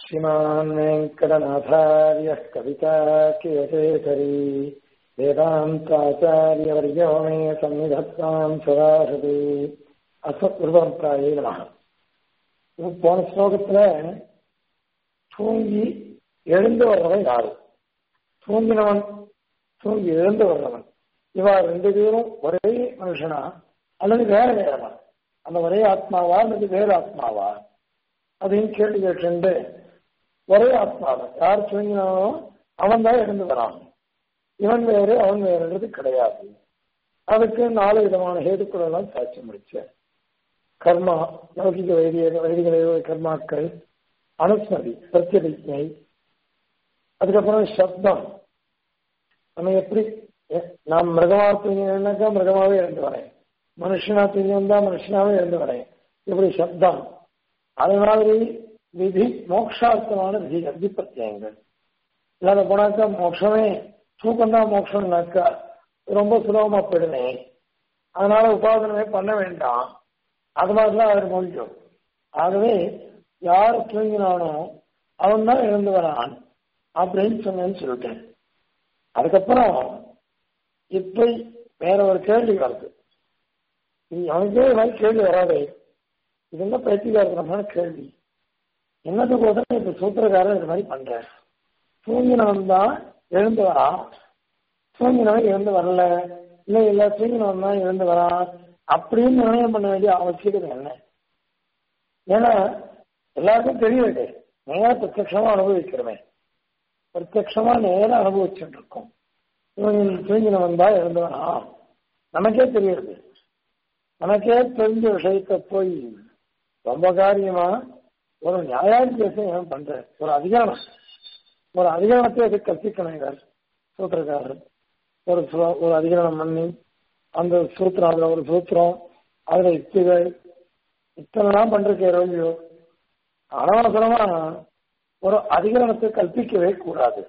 श्रीमान् वेङ्कटनाथार्यः कविताकियकेसरी वेदान्ताचार्यवर्यो मे सन्निधत्ताम् सदाहृति அஸ்வத்ருபம்பிராயே நமக போன ஸ்லோகத்துல தூங்கி எழுந்து வர்றவன் யாரு தூங்கினவன் தூங்கி எழுந்து வர்றவன் இவா ரெண்டு பேரும் ஒரே மனுஷனா அல்லது வேற வேறவா அந்த ஒரே ஆத்மாவா அல்லது வேற ஆத்மாவா அப்படின்னு கேள்வி கேட்டு ஒரே ஆத்மாவா யார் தூங்கினானோ அவன் தான் எழுந்து வரான் இவன் வேறு அவன் வேறுன்றது கிடையாது அதுக்கு நாலு விதமான ஹேதுக்கள் எல்லாம் சாட்சி முடிச்சேன் கர்மா லௌகிக வைதிக வைதிக கர்மாக்கள் அனுஸ்மதி பிரத்யபிஜை அதுக்கப்புறம் சப்தம் நம்ம எப்படி நாம் மிருகமா தூங்கினாக்கா மிருகமாவே இருந்து வரேன் மனுஷனா தூங்கி வந்தா மனுஷனாவே இருந்து வரேன் இப்படி சப்தம் அது மாதிரி விதி மோட்சார்த்தமான விதி விதி பிரத்யங்கள் இல்லாத போனாக்கா மோட்சமே தூக்கம் தான் மோட்சம்னாக்கா ரொம்ப சுலபமா போயிடுவேன் அதனால உபாதனமே பண்ண வேண்டாம் அது மாதிரிலாம் அவர் முடிக்கும் ஆகவே யார் தூங்கினானோ அவன் தான் இழந்து வரான் அப்படின்னு சொன்னேன்னு சொல்லிட்டேன் அதுக்கப்புறம் இப்ப வேற ஒரு கேள்வி வருது அவனுக்கே இது மாதிரி கேள்வி வராதே இது என்ன பயிற்சிக்காரமான கேள்வி என்னதுக்கு உடனே இப்ப சூத்திரக்காரன் இது மாதிரி பண்ற தூங்கினவன் தான் எழுந்து வரான் தூங்கினவன் எழுந்து வரல இல்ல இல்ல தூங்கினவன் தான் எழுந்து வரான் அப்படின்னு நிர்ணயம் பண்ண வேண்டிய அவசியம் என்ன ஏன்னா எல்லாருக்கும் தெரியுது நேர பிரத்யமா அனுபவிக்கிறவன் பிரத்யமா நேரம் அனுபவிச்சுட்டு இருக்கோம் இவன் தூங்கினவன் தான் இருந்தவனா நமக்கே தெரியுது நமக்கே தெரிஞ்ச விஷயத்த போய் ரொம்ப காரியமா ஒரு நியாயாதிபேசம் ஏன் பண்ற ஒரு அதிகாரம் ஒரு அதிகாரத்தை எது கற்பிக்கணும் இவர் சூத்திரக்காரர் ஒரு ஒரு அதிகாரம் பண்ணி அந்த சூத்திரம் அதுல ஒரு சூத்திரம் அதுல யுக்திகள் இத்தனைலாம் பண்றக்கே ரோகியோ அனவசரமா ஒரு அதிகரணத்தை கல்பிக்கவே கூடாது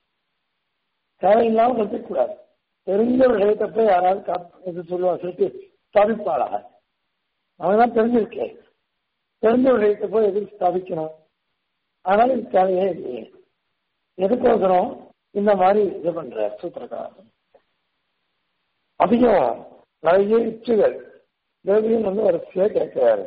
தேவையில்லாம கல்பிக்க கூடாது தெரிஞ்ச விஷயத்தை போய் யாராவது இது சொல்லுவா சொல்லி ஸ்தாபிப்பாளாக அவன்தான் தெரிஞ்சிருக்கேன் தெரிஞ்ச விஷயத்தை போய் எதுக்கு ஸ்தாபிக்கணும் அதனால இது தேவையே இல்லையே எதுக்கோசரம் இந்த மாதிரி இது பண்ற சூத்திரக்காரன் அதிகம் நிறைய இச்சுகள் தேவியும் வந்து வரிசையா கேட்கிறாரு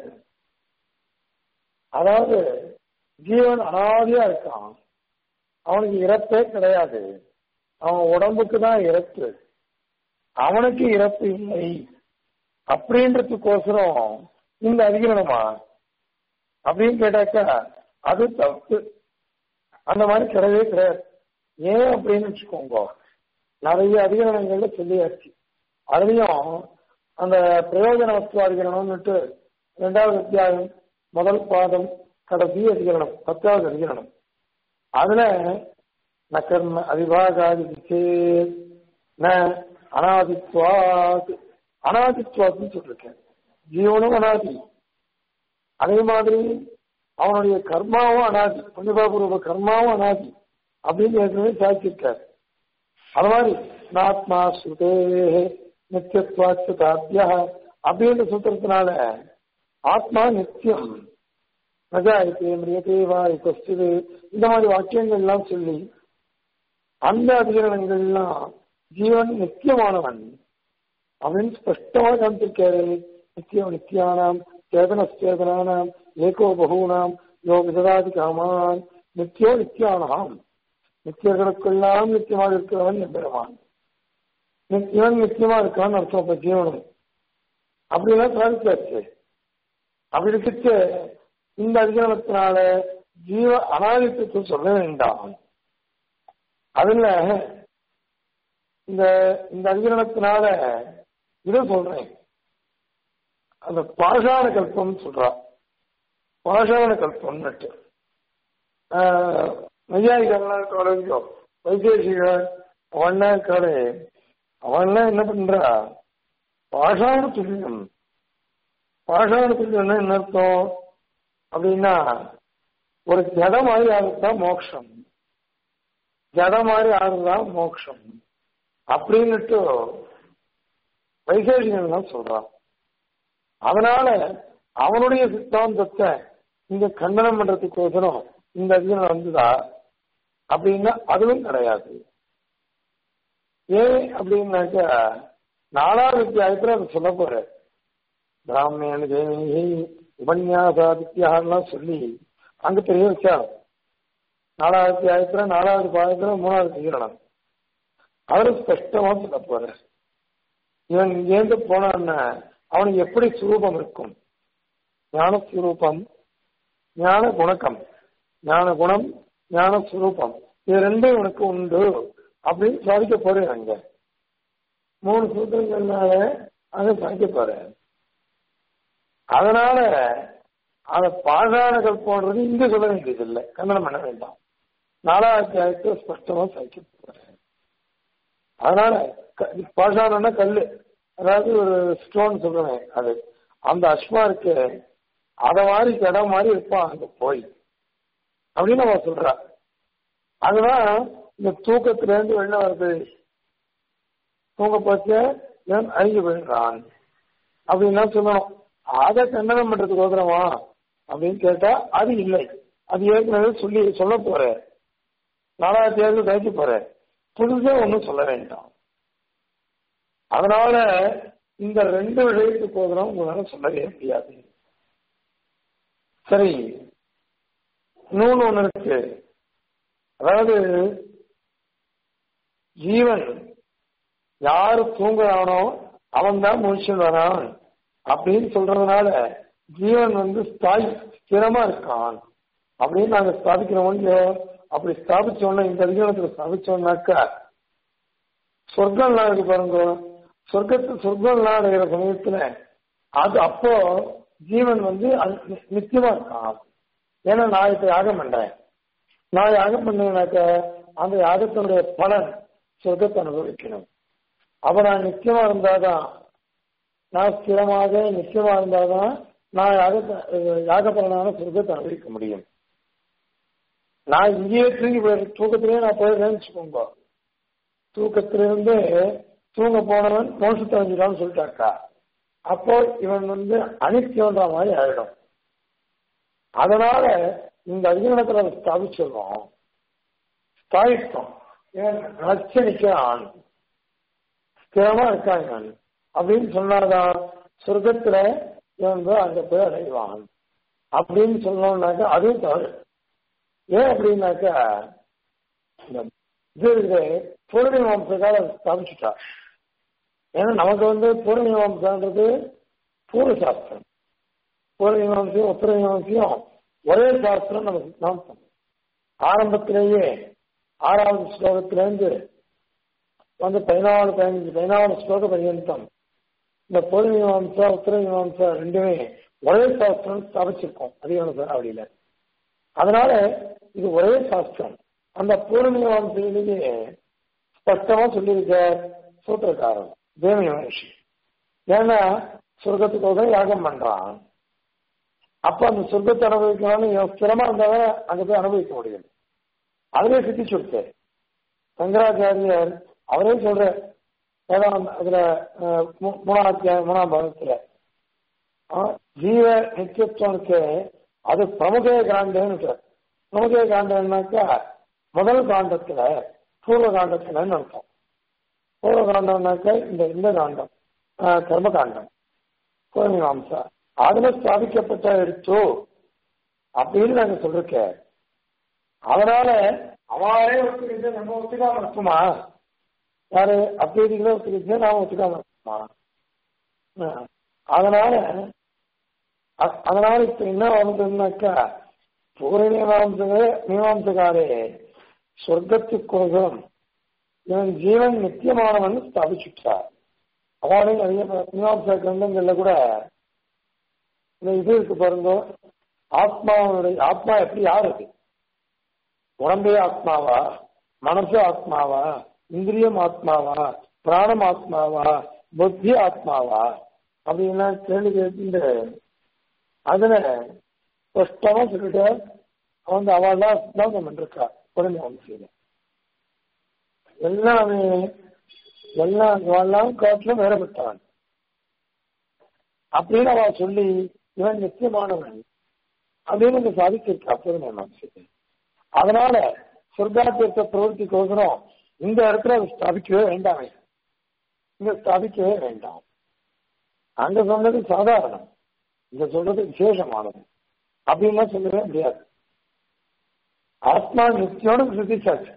அதாவது ஜீவன் அனாதியா இருக்கான் அவனுக்கு இறப்பே கிடையாது அவன் உடம்புக்கு தான் இறப்பு அவனுக்கு இறப்பு இல்லை அப்படின்றதுக்கோசரம் இந்த அதிகரணமா அப்படின்னு கேட்டாக்கா அது தப்பு அந்த மாதிரி கிடையவே கிடையாது ஏன் அப்படின்னு வச்சுக்கோங்க நிறைய அதிகரணங்கள்ல சொல்லியாச்சு அதுலயும் அந்த பிரயோஜனத்துவ அதிகரணம்னுட்டு ரெண்டாவது அத்தியாயம் முதல் பாதம் கடைசி அதிகரணம் பத்தாவது அதிகரணம் அதுல நக்கர்ம அவிபாகாதி ந அனாதித்வாத் அனாதித்வாத்னு சொல்லிருக்கேன் ஜீவனும் அனாதி அதே மாதிரி அவனுடைய கர்மாவும் அனாதி புண்ணியபாபூர்வ கர்மாவும் அனாதி அப்படின்னு ஏற்கனவே சாதிச்சிருக்காரு அது மாதிரி நாத்மா ஸ்ருதே நித்தியத்வாச்சிய அப்படின்ற சூத்திரத்தினால ஆத்மா நித்தியம் நஜாயித்தே மிரியதே வா கொஸ்டிது இந்த மாதிரி வாக்கியங்கள் எல்லாம் சொல்லி அந்த அதிகரணங்கள்லாம் ஜீவன் நித்தியமானவன் அப்படின்னு ஸ்பஷ்டமா காமிச்சிருக்காரு நித்தியம் நித்தியானாம் சேதனஸ்தேதனானாம் ஏகோ பகூனாம் யோ விததாதி காமான் நித்தியோ நித்தியானாம் நித்தியர்களுக்கெல்லாம் நித்தியமாக இருக்கிறவன் எம்பெருமான் இவன் நிச்சயமா இருக்கான்னு அர்த்தம் இப்ப ஜீவனம் அப்படிலாம் சாதிச்சாச்சு அப்படி இருந்துச்சு இந்த அதிகாரத்தினால ஜீவ அனாதித்துவத்தை சொல்ல வேண்டாம் அதுல இந்த இந்த அதிகரணத்தினால இதை சொல்றேன் அந்த பாஷாண கல்பம் சொல்றா பாஷாண கல்பம்னுட்டு நையாயிகள்லாம் இருக்காளோ வைத்தேசிகள் அவன்னா இருக்காளே அவன்லாம் என்ன பண்றா பாஷாண துல்லியம் பாஷாண துல்லியம்னா என்ன அர்த்தம் அப்படின்னா ஒரு ஜட மாதிரி ஆகுதுதான் மோட்சம் ஜட மாதிரி ஆகுதுதான் மோட்சம் அப்படின்னுட்டு வைசேஷிகள்லாம் சொல்றான் அதனால அவனுடைய சித்தாந்தத்தை இங்க கண்டனம் பண்றதுக்கோசரம் இந்த அதிகரணம் வந்துதா அப்படின்னா அதுவும் கிடையாது ஏன் அப்படின்னாக்கா நாலாவது அத்தியாயத்துல அதை சொல்ல போற பிராமணன் தேவி உபன்யாசாதித்யாலாம் சொல்லி அங்க பெரிய விசாரம் நாலாவது அத்தியாயத்துல நாலாவது பாதத்துல மூணாவது அதிகரணம் அவரு ஸ்பஷ்டமா சொல்ல போற இவன் இங்கேருந்து போனான்னா அவனுக்கு எப்படி சுரூபம் இருக்கும் ஞான சுரூபம் ஞான குணக்கம் ஞான குணம் ஞான சுரூபம் இது ரெண்டும் இவனுக்கு உண்டு அப்படின்னு சாதிக்க போறேன் அங்க மூணு சூத்திரங்கள்னால அங்க சாதிக்க போறேன் அதனால அந்த பாஷாணங்கள் போன்றது இங்க சொல்ல வேண்டியதில்லை கண்டனம் பண்ண வேண்டாம் நாலாவது அத்தியாயத்தை ஸ்பஷ்டமா சாதிக்க போறேன் அதனால பாஷாணம்னா கல்லு அதாவது ஒரு ஸ்டோன் சொல்றேன் அது அந்த அஸ்மா இருக்கு அத மாதிரி இடம் மாதிரி இருப்பான் அங்க போய் அப்படின்னு நம்ம சொல்றா அதுதான் இந்த தூக்கத்துல இருந்து வெளில வருது தூங்க போச்சு இவன் அழிஞ்சு போயிடுறான் அப்படின்னா சொல்லணும் அதை கண்டனம் பண்றதுக்கு ஓதுறமா அப்படின்னு கேட்டா அது இல்லை அது ஏற்கனவே சொல்லி சொல்ல போற நாலாயிரத்தி ஏழு கழிச்சு போற புதுசா ஒன்றும் சொல்ல வேண்டாம் அதனால இந்த ரெண்டு விஷயத்துக்கு போதும் உங்களால சொல்லவே முடியாது சரி இன்னொன்னு ஒண்ணு இருக்கு அதாவது ஜீவன் யாரு தூங்குறானோ அவன் தான் முழிச்சு வரான் அப்படின்னு சொல்றதுனால ஜீவன் வந்து ஸ்தாய் ஸ்திரமா இருக்கான் அப்படின்னு நாங்க ஸ்தாபிக்கிறோம் அப்படி ஸ்தாபிச்சோம்னா இந்த அதிகாரத்துல ஸ்தாபிச்சோம்னாக்கா சொர்க்கம்லாம் இருக்கு பாருங்க சொர்க்கத்து சொர்க்கம்லாம் அடைகிற சமயத்துல அது அப்போ ஜீவன் வந்து நிச்சயமா இருக்கான் ஏன்னா நான் இப்ப யாகம் பண்றேன் நான் யாகம் பண்ணேனாக்க அந்த யாகத்தினுடைய பலன் சொர்க்கத்தை அனுபவிக்கணும் அப்ப நான் நிச்சயமா இருந்தாதான் நான் ஸ்திரமாக நிச்சயமா இருந்தாதான் நான் யாக யாக பலனான சொர்க்கத்தை அனுபவிக்க முடியும் நான் இங்கேயே தூங்கி போயிடுறேன் தூக்கத்திலேயே நான் போயிடுறேன்னு வச்சுக்கோங்க தூக்கத்திலிருந்து தூங்க போனவன் மோசத்தை அடைஞ்சிடான்னு சொல்லிட்டாக்கா அப்போ இவன் வந்து அனித்தியன்ற மாதிரி ஆயிடும் அதனால இந்த அதிகரணத்துல ஸ்தாபிச்சிருக்கோம் ஸ்தாபித்தோம் இவன் நச்சு நிக்கிறான் ஸ்திரமா இருக்காங்க அப்படின்னு சொன்னாதான் சொர்க்கத்துல இவன் அங்க போய் அடைவான் அப்படின்னு சொன்னோம்னாக்கா அதுவும் தவறு ஏன் அப்படின்னாக்கா இந்த இது பூர்ணி மாம்சக்காக ஸ்தாபிச்சுட்டா ஏன்னா நமக்கு வந்து பூர்ணி மாம்சன்றது பூர்வ சாஸ்திரம் பூர்வ மீமாம்சையும் உத்தர மீமாம்சையும் ஒரே சாஸ்திரம் நமக்கு சித்தாந்தம் ஆரம்பத்திலேயே ஆறாவது ஸ்லோகத்திலேருந்து வந்து பதினாலு பதினஞ்சு பதினாலு ஸ்லோக பரியந்தம் இந்த பூர்வ மீமாம்சா உத்தர மீமாம்சா ரெண்டுமே ஒரே சாஸ்திரம் ஸ்தாபிச்சிருக்கோம் அதிகார சாவடியில அதனால இது ஒரே சாஸ்திரம் அந்த பூர்வ மீமாம்சையிலேயே ஸ்பஷ்டமா சொல்லியிருக்க சூத்திரக்காரன் தேவ மனுஷி ஏன்னா சொர்க்கத்துக்காக யாகம் பண்றான் அப்ப அந்த சொர்க்கத்தை அனுபவிக்கணும்னு ஸ்திரமா இருந்தாலும் அங்க போய் அனுபவிக்க முடியும் அதுவே சித்தி சொல்லிட்டு சங்கராச்சாரியர் அவரே சொல்ற வேதாந்த அதுல மூணாவது மூணாம் பாகத்துல ஜீவ நித்தியத்துவனுக்கு அது பிரமுக காண்டன்னு பிரமுக காண்டம்னாக்கா முதல் காண்டத்துல பூர்வ காண்டத்துலன்னு அர்த்தம் பூர்வ காண்டம்னாக்க இந்த இந்த காண்டம் கர்ம காண்டம் பூர்ணிமாம்சா அதுல ஸ்தாபிக்கப்பட்ட எடுத்தோ அப்படின்னு நாங்க சொல்லிருக்க அதனால அவரே ஒத்துக்கிட்டு நம்ம ஒத்துக்காம இருக்குமா யாரு அப்பேதிகளே ஒத்துக்கிட்டு நாம ஒத்துக்காம இருக்குமா அதனால அதனால இப்ப என்ன வருதுன்னாக்கா பூர்ண மீமாம்சகே மீமாம்சகாரே சொர்க்கத்துக்கோசரம் இவன் ஜீவன் நித்தியமானவன் ஸ்தாபிச்சுட்டார் அவாலே நிறைய மீமாம்சா கிரந்தங்கள்ல கூட இந்த இது இருக்கு பாருங்க ஆத்மாவுடைய ஆத்மா எப்படி யாரு அது உடம்பே ஆத்மாவா மனசு ஆத்மாவா இந்திரியம் ஆத்மாவா பிராணம் ஆத்மாவா புத்தி ஆத்மாவா அப்படின்னா கேள்வி கேட்டு அதுல ஸ்பஷ்டமா சொல்லிட்டு அவங்க அவள் தான் சித்தாந்தம் பண்ணிருக்கா உடனே வம்சையில எல்லாமே எல்லாம் எல்லாம் காட்டிலும் வேறப்பட்டவன் அப்படின்னு அவ சொல்லி இவன் நிச்சயமானவன் அப்படின்னு இந்த சாதிச்சிருக்கா புதுமை வம்சத்தை அதனால சொர்க்காத்தியத்தை பிரவர்த்திக்கோசரம் இந்த இடத்துல அது ஸ்தாபிக்கவே வேண்டாமே இங்க ஸ்தாபிக்கவே வேண்டாம் அங்க சொன்னது சாதாரணம் இங்க சொல்றது விசேஷமானது அப்படின்லாம் சொல்லவே முடியாது ஆத்மா நித்தியோடு சிருதிச்சாச்சு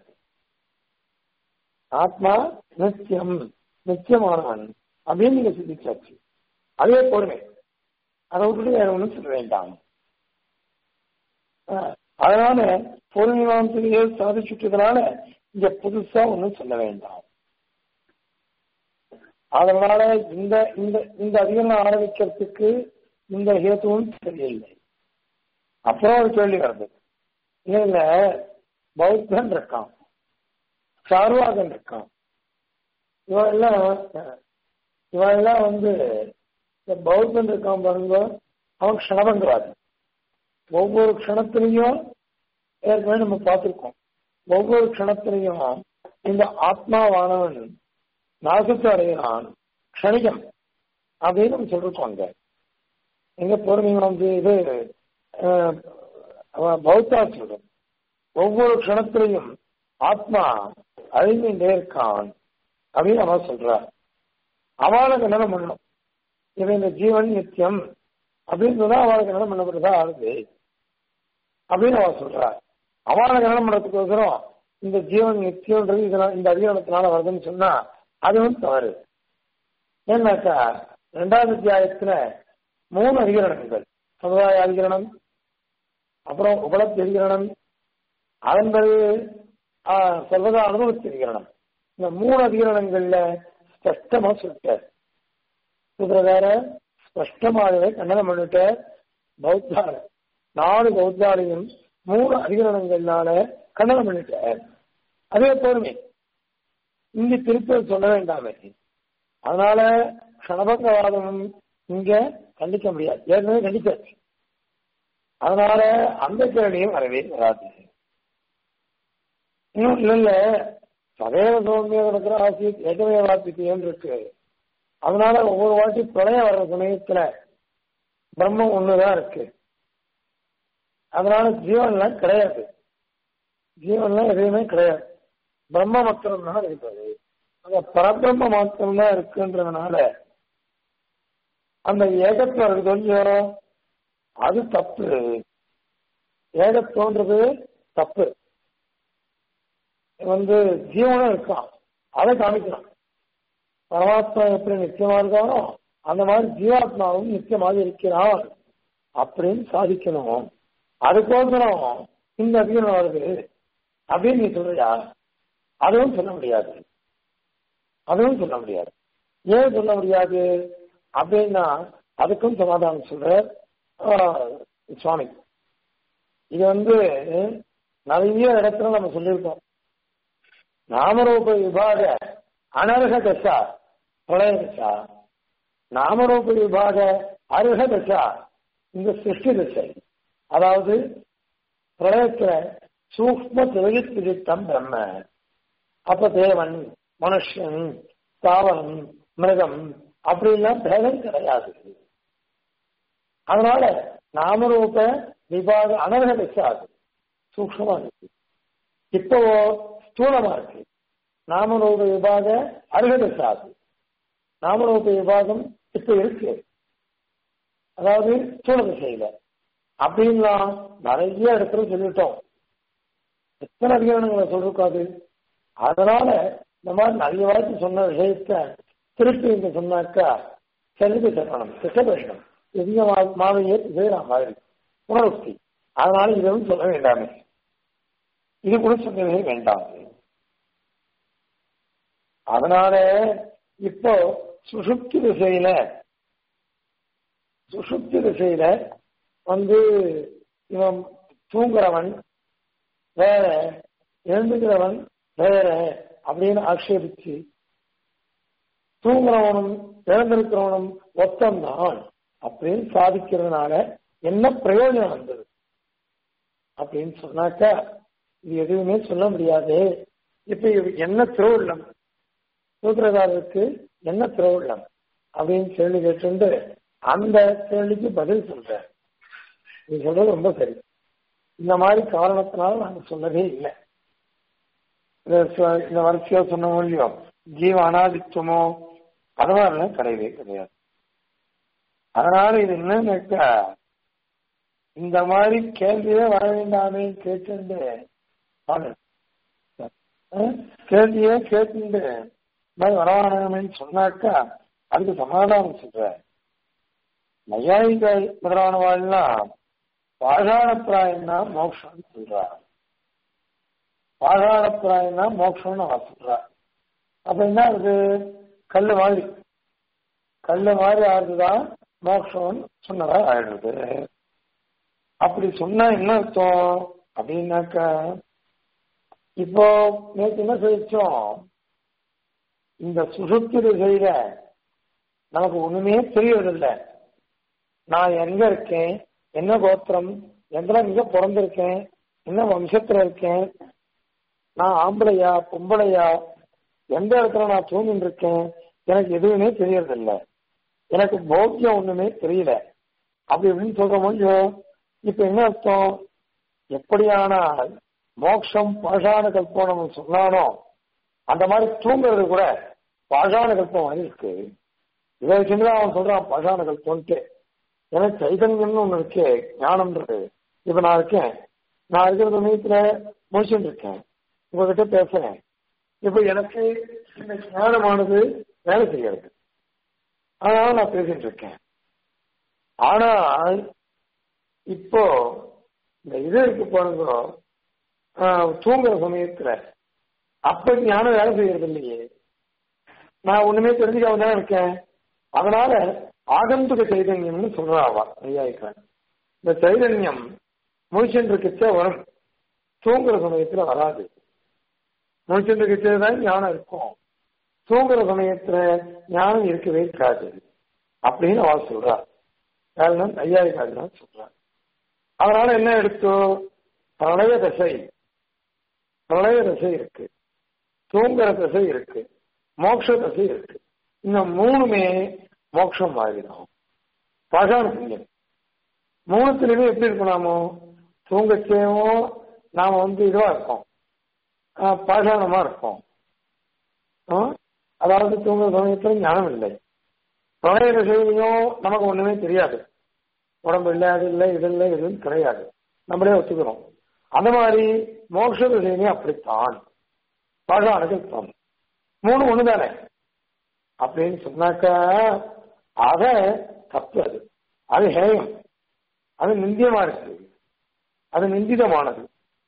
ஆத்மா நித்தியம் நித்தியமானவன் அப்படின்னு நீங்க சிந்திச்சாச்சு அதே பொறுமை அதை விட்டுட்டு வேற ஒன்றும் சொல்ல வேண்டாம் அஹ், அதனால பொருள்மீமாசையை சாதிச்சுட்டதுனால இங்க புதுசா ஒன்றும் சொல்ல வேண்டாம் அதனால இந்த இந்த இந்த அதிகமாக ஆரம்பிக்கிறதுக்கு இந்த ஹேத்துவும் சரியில்லை அப்புறம் ஒரு கேள்வி வருது இல்ல பௌத்தன் இருக்கான் சார்வாகன் இருக்கான் இவெல்லாம் இவெல்லாம் வந்து இந்த பௌத்தன் இருக்கான் பாருங்க அவன் க்ஷணபங்கவாதி ஒவ்வொரு க்ஷணத்திலையும் ஏற்கனவே நம்ம பார்த்திருக்கோம் ஒவ்வொரு க்ஷணத்திலையும் இந்த ஆத்மாவானவன் நாசத்தை அடைகிறான் க்ஷணிகம் அப்படின்னு நம்ம சொல்லிருக்கோம் அங்க எங்க பொறுமைங்க வந்து இது அஹ், அவன் பௌத்தா சொல்றோம் ஒவ்வொரு க்ஷணத்திலையும் ஆத்மா அழிந்துட்டே இருக்கான் அப்படின்னு அவன் சொல்றார் அவளுக்கு என்ன பண்ணணும் இவன் இந்த ஜீவன் நித்தியம் அப்படின்னு சொன்னா அவளுக்கு என்ன பண்ணப்படுறதா ஆகுது அப்படின்னு அவன் சொல்றா அவளுக்கு என்ன பண்ணுறதுக்கோசரம் இந்த ஜீவன் நித்தியம்ன்றது இதனால இந்த அதிகாரத்தினால வருதுன்னு சொன்னா அது வந்து தவறு ஏன்னாக்கா ரெண்டாவது அத்தியாயத்துல மூணு அதிகரணங்கள் சமுதாய அதிகரணம் அப்புறம் உபலப்தி அதிகரணம் அதன் பிறகு ஆஹ், சர்வதா அனுபவத்தி அதிகரணம் இந்த மூணு அதிகரணங்கள்ல ஸ்பஷ்டமா சொல்லிட்டார் சுதரகார ஸ்பஷ்டமாகவே கண்டனம் பண்ணிட்ட பௌத்தார நாலு பௌத்தாலையும் மூணு அதிகரணங்கள்னால கண்டனம் பண்ணிட்டார் அதே பொறுமை இங்க திருப்பி சொல்ல வேண்டாமே அதனால க்ஷணபங்கவாதமும் இங்க கண்டிக்க முடியாது ஏற்கனவே கண்டிச்சாச்சு அதனால அந்த கேள்வியும் வரவே வராது இன்னும் இல்ல இல்ல சதேவ சௌமிய நடக்கிற ஆசி ஏகமே வாசித்தியம் இருக்கு அதனால ஒவ்வொரு வாட்டி பிரளயம் வர்ற சமயத்துல பிரம்மம் ஒண்ணுதான் இருக்கு அதனால ஜீவன்லாம் கிடையாது ஜீவன்லாம் எதுவுமே கிடையாது பிரம்ம மாத்திரம் தான் இருக்குது அந்த பரபிரம்ம மாத்திரம் தான் இருக்குன்றதுனால அந்த ஏகத்துவம் இருக்கு கொஞ்சம் அது தப்பு ஏகத்துவன்றது தப்பு வந்து ஜீவனும் இருக்கான் அதை காமிக்கணும் பரமாத்மா எப்படி நித்தியமா இருக்கானோ அந்த மாதிரி ஜீவாத்மாவும் நித்தியமாக இருக்கிறான் அப்படின்னு சாதிக்கணும் அதுக்கோசரம் இந்த அதிகம் வருது அப்படின்னு நீ சொல்றியா அதுவும் சொல்ல முடியாது அதுவும் சொல்ல முடியாது ஏன் சொல்ல முடியாது அப்படின்னா அதுக்கும் சமாதானம் சொல்ற சுவாமி இது வந்து நிறைய இடத்துல நம்ம சொல்லியிருக்கோம் நாமரூப விபாக அனர்ஹ தசா பிரளய தசா நாமரூப விபாக அருக தசா இந்த சிருஷ்டி தசை அதாவது பிரளயத்துல சூக்ம திரையில் பிடித்தம் பிரம்ம அப்ப தேவன் மனுஷன் தாவரம் மிருகம் அப்படிலாம் பேதம் கிடையாது அதனால நாமரூப விபாக அனர்ஹ தசாது சூக்ஷமா இருக்கு இப்போ ஸ்தூலமா இருக்கு நாமரூப விபாக அருகதசாது நாமரூப விபாகம் இப்ப இருக்கு அதாவது ஸ்தூல திசையில அப்படின்லாம் நிறைய இடத்துல சொல்லிட்டோம் எத்தனை அதிகாரங்களை சொல்லிருக்காது அதனால இந்த மாதிரி நிறைய வாய்ப்பு சொன்ன விஷயத்த திருப்பி இங்க சொன்னாக்கா செலுத்தி சொல்லணும் திட்டபேஷனம் எதிக மாவையே செய்யலாம் மாதிரி உணர்ச்சி அதனால இதுவும் சொல்ல வேண்டாமே இது கூட சொல்லவே வேண்டாம் அதனால இப்போ சுசுப்தி திசையில சுசுப்தி திசையில வந்து இவன் தூங்குறவன் வேற எழுந்துக்கிறவன் வேற அப்படின்னு ஆட்சேபிச்சு தூங்குறவனும் எழுந்திருக்கிறவனும் ஒத்தம்தான் அப்படின்னு சாதிக்கிறதுனால என்ன பிரயோஜனம் வந்தது அப்படின்னு சொன்னாக்கா இது எதுவுமே சொல்ல முடியாது இப்ப இது என்ன திருவுள்ளம் சூத்திரதாரருக்கு என்ன திருவுள்ளம் அப்படின்னு கேள்வி கேட்டு அந்த கேள்விக்கு பதில் சொல்ற நீ சொல்றது ரொம்ப சரி இந்த மாதிரி காரணத்தினால நாங்க சொல்லவே இல்லை இந்த ச- இந்த வரிசையா சொன்ன இல்லையோ ஜீவ அனாதித்துவமோ அது மாதிரிலாம் கிடையவே கிடையாது அதனால இது என்னன்னாக்கா இந்த மாதிரி கேள்வியே வர வேண்டாமே கேட்டு கேள்வியே கேட்டு மாதிரி வரவானமேன்னு சொன்னாக்கா அதுக்கு சமாதானம் சொல்ற நையாயிகள் முதலானவாள்லாம் பாஷாணப்பிராயம் தான் மோட்சம்னு சொல்றா பாஷாணப்பிராயம் தான் மோட்சம்னு அவ சொல்றா அப்ப என்ன இருக்கு கல்லு மாதிரி கல்லு மாதிரி ஆறுதுதான் மோட்சம்னு சொன்னதா ஆயிடுது அப்படி சொன்னா என்ன அர்த்தம் அப்படின்னாக்கா இப்போ நேற்று என்ன சொல்லிச்சோம் இந்த சுசுப்தி திசையில நமக்கு ஒண்ணுமே தெரியறதில்லை நான் எங்க இருக்கேன் என்ன கோத்திரம் எந்த எங்க பிறந்திருக்கேன் என்ன வம்சத்துல இருக்கேன் நான் ஆம்பளையா பொம்பளையா எந்த இடத்துல நான் தூங்கிட்டு இருக்கேன் எனக்கு எதுவுமே தெரியறதில்ல எனக்கு போக்கியம் ஒண்ணுமே தெரியல அப்படி இப்படின்னு சொல்ற முடியும் இப்ப என்ன அர்த்தம் எப்படியானால் மோட்சம் பாஷாண கல்பம் சொன்னானோ அந்த மாதிரி தூங்குறது கூட பாஷாண கல்பம் மாதிரி இருக்கு இதை வச்சுதான் அவன் சொல்றான் பாஷாண கல்பம்ட்டு எனக்கு சைதன்யம்னு ஒண்ணு இருக்கு ஞானம்ன்றது இப்ப நான் இருக்கேன் நான் இருக்கிற சமயத்துல முடிச்சுட்டு இருக்கேன் உங்ககிட்ட பேசுறேன் இப்ப எனக்கு இந்த ஞானமானது வேலை செய்யறது அதனால நான் பேசிட்டு இருக்கேன் ஆனால் இப்போ இந்த இது இருக்கு பாருங்க ஆஹ், தூங்குற சமயத்துல அப்ப ஞானம் வேலை செய்யறது இல்லையே நான் ஒண்ணுமே தெரிஞ்சுக்காம தான் இருக்கேன் அதனால ஆகந்துக சைதன்யம்னு சொல்றா அவ ஐயாயிக்கிறேன் இந்த சைதன்யம் முழிச்சுட்டு இருக்கச்சே வரும் தூங்குற சமயத்துல வராது முழிச்சுட்டு இருக்கச்சே தான் ஞானம் இருக்கும் தூங்குற சமயத்துல ஞானம் இருக்கவே இருக்காது அப்படின்னு அவ சொல்றா காரணம் ஐயாயிரம் தான் சொல்றா அதனால என்ன எடுத்தோ பிரளய தசை பிரளய தசை இருக்கு தூங்குற தசை இருக்கு மோட்ச தசை இருக்கு இந்த மூணுமே மோட்சம் மாறிடும் பாஷாண புண்ணியம் மூணுத்திலுமே எப்படி இருக்கலாமோ தூங்கச்சேவும் நாம வந்து இதுவா இருக்கோம் ஆஹ் பாஷாணமா இருக்கோம் ஆஹ் அதாவது தூங்குற சமயத்துல ஞானம் இல்லை பிரளய தசையிலையும் நமக்கு ஒண்ணுமே தெரியாது உடம்பு இல்லை அது இல்லை இது இல்லை இதுன்னு கிடையாது நம்மளே ஒத்துக்கிறோம் அந்த மாதிரி மோட்ச திசையுமே அப்படித்தான் பாஷாணத்தில் மூணு ஒண்ணு தானே அப்படின்னு சொன்னாக்கா அத தப்பு அது அது ஹேயம் அது நிந்தியமா இருக்கு அது நிந்திதமானது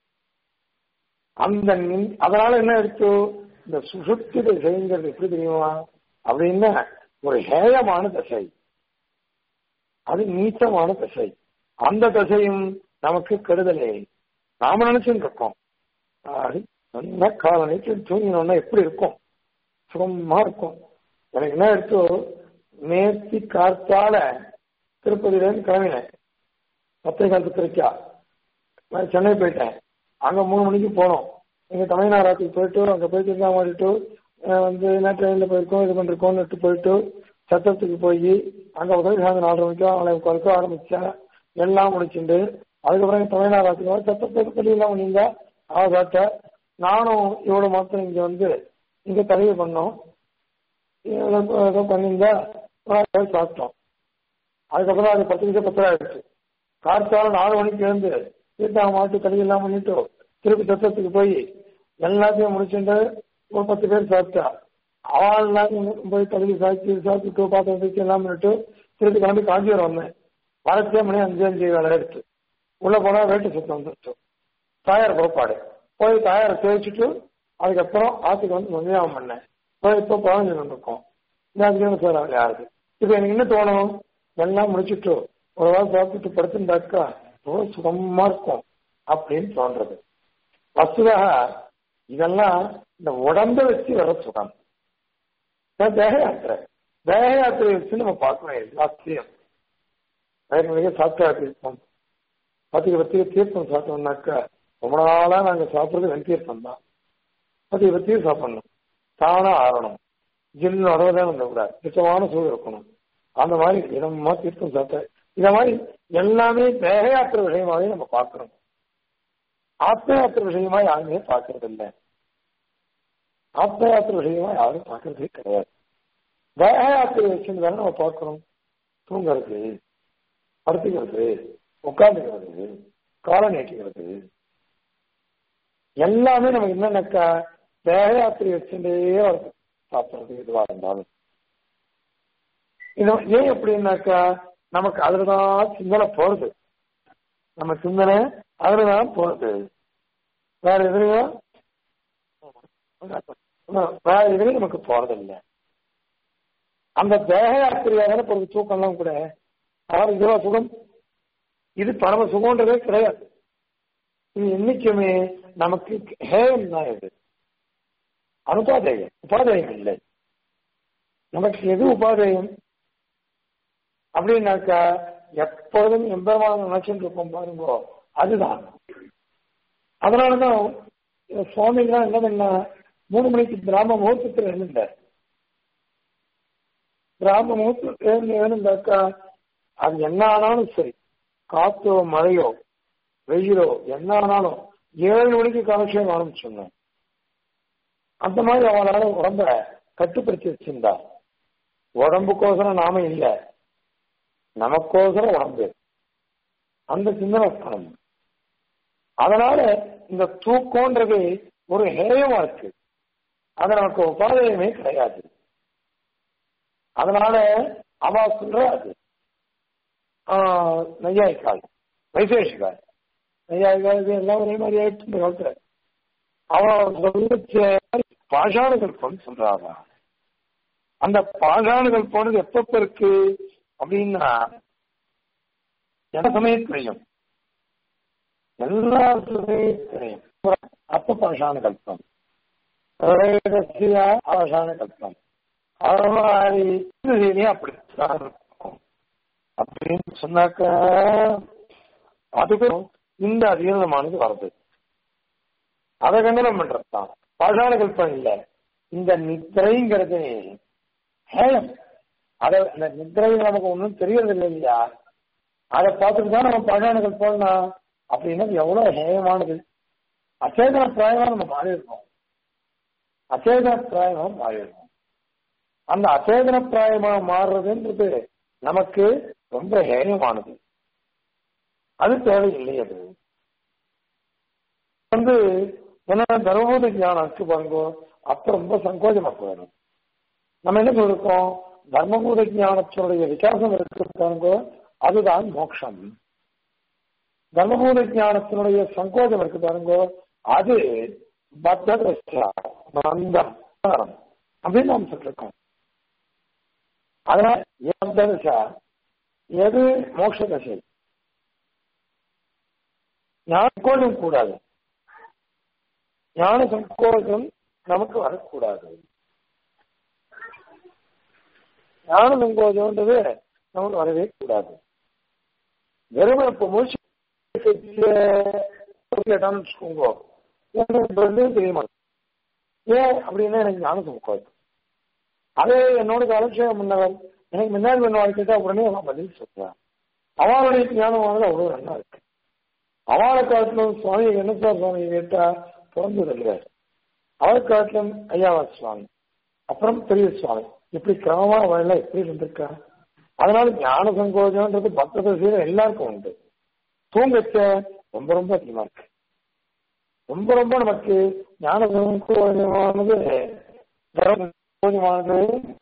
அந்த நிந்- அதனால என்ன இருக்கு இந்த சுசுப்தி திசைங்கிறது எப்படி தெரியுமா அப்படின்னா ஒரு ஹேயமான திசை அது நீச்சமான திசை அந்த திசையும் நமக்கு கெடுதலே நாம நினைச்சுட்டு இருக்கோம் அது நல்ல காலனிக்கு தூங்கினோம்னா எப்படி இருக்கும் சுகமா இருக்கும் எனக்கு என்ன எடுத்தோ நேர்த்தி காத்தால திருப்பதியிலேருந்து கிளம்பினேன் பத்தே காலத்து திருச்சா நான் சென்னை போயிட்டேன் அங்க மூணு மணிக்கு போனோம் எங்க தமிழ்நாட்டுக்கு போயிட்டு அங்க போயிட்டு இருந்தா மாறிட்டு வந்து என்ன ட்ரெயின்ல போயிருக்கோம் இது பண்ணிருக்கோம்னு போயிட்டு சத்திரத்துக்கு போய் அங்க உதவி சாயந்தரம் நாலரை மணிக்கோ அவளை குறைக்க ஆரம்பிச்சேன் எல்லாம் முடிச்சுட்டு அதுக்கப்புறம் தமிழ்நாடு சத்திரத்துக்கு பள்ளியெல்லாம் பண்ணியிருந்தா அவ சாப்பிட்ட நானும் இவ்வளவு மாத்திரம் இங்க வந்து இங்க தலைவு பண்ணோம் ஏதோ ஏதோ பண்ணியிருந்தா ஒரு நாள் சாப்பிட்டோம் அதுக்கப்புறம் அது பத்து நிமிஷம் பத்து ஆயிடுச்சு கார்த்தால நாலு மணிக்கு எழுந்து தீர்த்தாங்க மாட்டு கடையெல்லாம் பண்ணிட்டு திருப்பி சத்தத்துக்கு போய் எல்லாத்தையும் முடிச்சுட்டு ஒரு பத்து பேர் சாப்பிட்டா அவள்லாம் போய் கழுவி சாப்பிட்டு சாப்பிட்டு பாத்திரம் வச்சு எல்லாம் பண்ணிட்டு திருப்பி கிளம்பி காஞ்சிபுரம் வந்தேன் வரச்சே மணி அஞ்சு அஞ்சு வேலை எடுத்து உள்ள போனா வேட்டு சுத்தம் வந்துட்டு தாயார் புறப்பாடு போய் தாயாரை தேய்ச்சிட்டு அதுக்கப்புறம் ஆத்துக்கு வந்து மதியானம் பண்ணேன் போய் இப்போ குழந்தை இருக்கோம் இந்த அதிகம் சார் அவர் யாருக்கு இப்போ எனக்கு என்ன தோணும் எல்லாம் முடிச்சுட்டு ஒரு வாரம் சாப்பிட்டு படுத்துட்டாக்கா ரொம்ப சுகமா இருக்கும் அப்படின்னு தோன்றது வசுதாக இதெல்லாம் இந்த உடம்ப வச்சு வர சுகம் தேக யாத்திரை தேக யாத்திரை வச்சு நம்ம பார்க்கணும் எல்லாத்தையும் வயிறு சாப்பிட்டா இருப்போம் பத்துக்கு பத்துக்கு தீர்த்தம் சாப்பிட்டோம்னாக்கா ரொம்ப நாளா நாங்க சாப்பிடுறது வெண் தீர்த்தம் தான் பத்துக்கு பத்துக்கு சாப்பிடணும் தானா ஆறணும் ஜில்லு உடவுதான் வந்துடக்கூடாது சுத்தமான சூழல் இருக்கணும் அந்த மாதிரி இதமா தீர்த்தம் சாப்பிட்ட இந்த மாதிரி எல்லாமே தேக யாத்திரை விஷயமாவே நம்ம பார்க்கணும் ஆத்மயாத்திர விஷயமா யாருமே பார்க்கறது இல்லை ஆத்மயாத்திர விஷயமா யாரும் பார்க்கறதே கிடையாது தேக யாத்திரை வச்சுன்னு தானே நம்ம பார்க்கிறோம் தூங்குறது படுத்துக்கிறது உட்காந்துக்கிறது காலை நீட்டிக்கிறது எல்லாமே நமக்கு என்னன்னாக்கா தேக யாத்திரை வச்சுட்டே வருது சாப்பிட்றது எதுவா இருந்தாலும் இது ஏன் எப்படின்னாக்கா நமக்கு அதுலதான் சிந்தனை போறது நம்ம சிந்தனை அதுலதான் போறது வேற எதுலையும் வேற எதுலையும் நமக்கு போறதில்லை அந்த தேக யாத்திரையாக ஒரு தூக்கம்லாம் கூட அதாவது இதுவா சுகம் இது பரம சுகம்ன்றதே கிடையாது இது என்னைக்குமே நமக்கு ஹேயம் தான் இது அனுபாதேயம் உபாதேயம் இல்லை நமக்கு எது உபாதேயம் அப்படின்னாக்கா எப்பொழுதும் எம்பெருமான நினைச்சுட்டு இருப்போம் பாருங்கோ அதுதான் அதனாலதான் சுவாமிகள்லாம் என்ன பண்ண மூணு மணிக்கு பிராம முகூர்த்தத்தில் எழுந்தார் பிராம முகூர்த்தத்தில் எழுந்து எழுந்தாக்கா அது என்ன ஆனாலும் சரி காத்தோ மழையோ வெயிலோ என்ன ஆனாலும் ஏழு மணிக்கு காலட்சேபம் ஆரம்பிச்சுங்க அந்த மாதிரி அவளால உடம்ப கட்டுப்படுத்தி வச்சிருந்தா உடம்புக்கோசரம் நாம இல்ல நமக்கோசரம் உடம்பு அந்த சிந்தனை ஸ்தானம் அதனால இந்த தூக்கம்ன்றது ஒரு ஹேயமா இருக்கு அது நமக்கு உபாதயமே கிடையாது அதனால அவ சொல்ற அது நையாயிக்கால் வைசேஷிகால் நையாயிக்கால் இது எல்லாம் ஒரே மாதிரி ஆயிடுச்சு இந்த காலத்துல அவன் சொல்ல பாஷாணுகள் சொல்றாங்க அந்த பாஷாணுகள் போனது எப்பப்ப இருக்கு அப்படின்னா எந்த சமயத்திலையும் எல்லா சமயத்திலையும் அப்ப பாஷாண கல்பம் பாஷாண கல்பம் அப்படித்தான் இருக்கும் அப்படின்னு சொன்னாக்க அதுக்கு இந்த அதீனமானது வருது அதை கண்டனம் பண்றதுதான் பாஷாண கல்பம் இல்ல இந்த நித்திரைங்கிறது ஹேயம் அத இந்த நித்திரை நமக்கு ஒன்றும் தெரியறது இல்லை இல்லையா அதை பார்த்துட்டு தான் நம்ம பாஷாண கல்பம்னா அப்படின்னா எவ்வளவு ஹேயமானது அச்சேதன பிராயமா நம்ம மாறி இருக்கோம் அச்சேதன பிராயமா மாறி இருக்கோம் அந்த அச்சேதன பிராயமா மாறுறதுன்றது நமக்கு ரொம்ப ஹேயமானது அது தேவையில்லை அது வந்து என்ன தர்மபூத ஞானம் இருக்கு பாருங்க அப்ப ரொம்ப சங்கோஜமா போயிடும் நம்ம என்ன சொல்லிருக்கோம் தர்மபூத ஞானத்தினுடைய விகாசம் இருக்கு பாருங்க அதுதான் மோட்சம் தர்மபூத ஞானத்தினுடைய சங்கோஜம் இருக்கு பாருங்க அது பந்தம் அப்படின்னு நாம் சொல்லிருக்கோம் அதனால எந்த திசை எது மோட்ச தசை ஞான சங்கோஜம் கூடாது ஞான சங்கோஜம் நமக்கு வரக்கூடாது ஞான சங்கோஜம்ன்றது நமக்கு வரவே கூடாது வெறும் இப்ப மூச்சு கேட்டான்னு வச்சுக்கோங்க எனக்கு தெரியுமா ஏன் அப்படின்னா எனக்கு ஞான சங்கோஜம் அதே என்னோட அலட்சியம் முன்னவர் எனக்கு முன்னாடி முன்னாடி கேட்டா உடனே அவன் பதில் சொல்றான் அவளுடைய ஞானமானது அவ்வளவு நல்லா இருக்கு அவளை காட்டிலும் சுவாமி என்ன சார் சுவாமி கேட்டா பிறந்தது இல்லை அவளை காட்டிலும் ஐயாவா சுவாமி அப்புறம் பெரிய சுவாமி இப்படி கிரமமா அவள் எப்படி இருந்திருக்கா அதனால ஞான சங்கோஜம்ன்றது பக்த தசையில எல்லாருக்கும் உண்டு தூங்கச்ச ரொம்ப ரொம்ப அதிகமா இருக்கு ரொம்ப ரொம்ப நமக்கு ஞான சங்கோஜமானது சங்கோஜமானது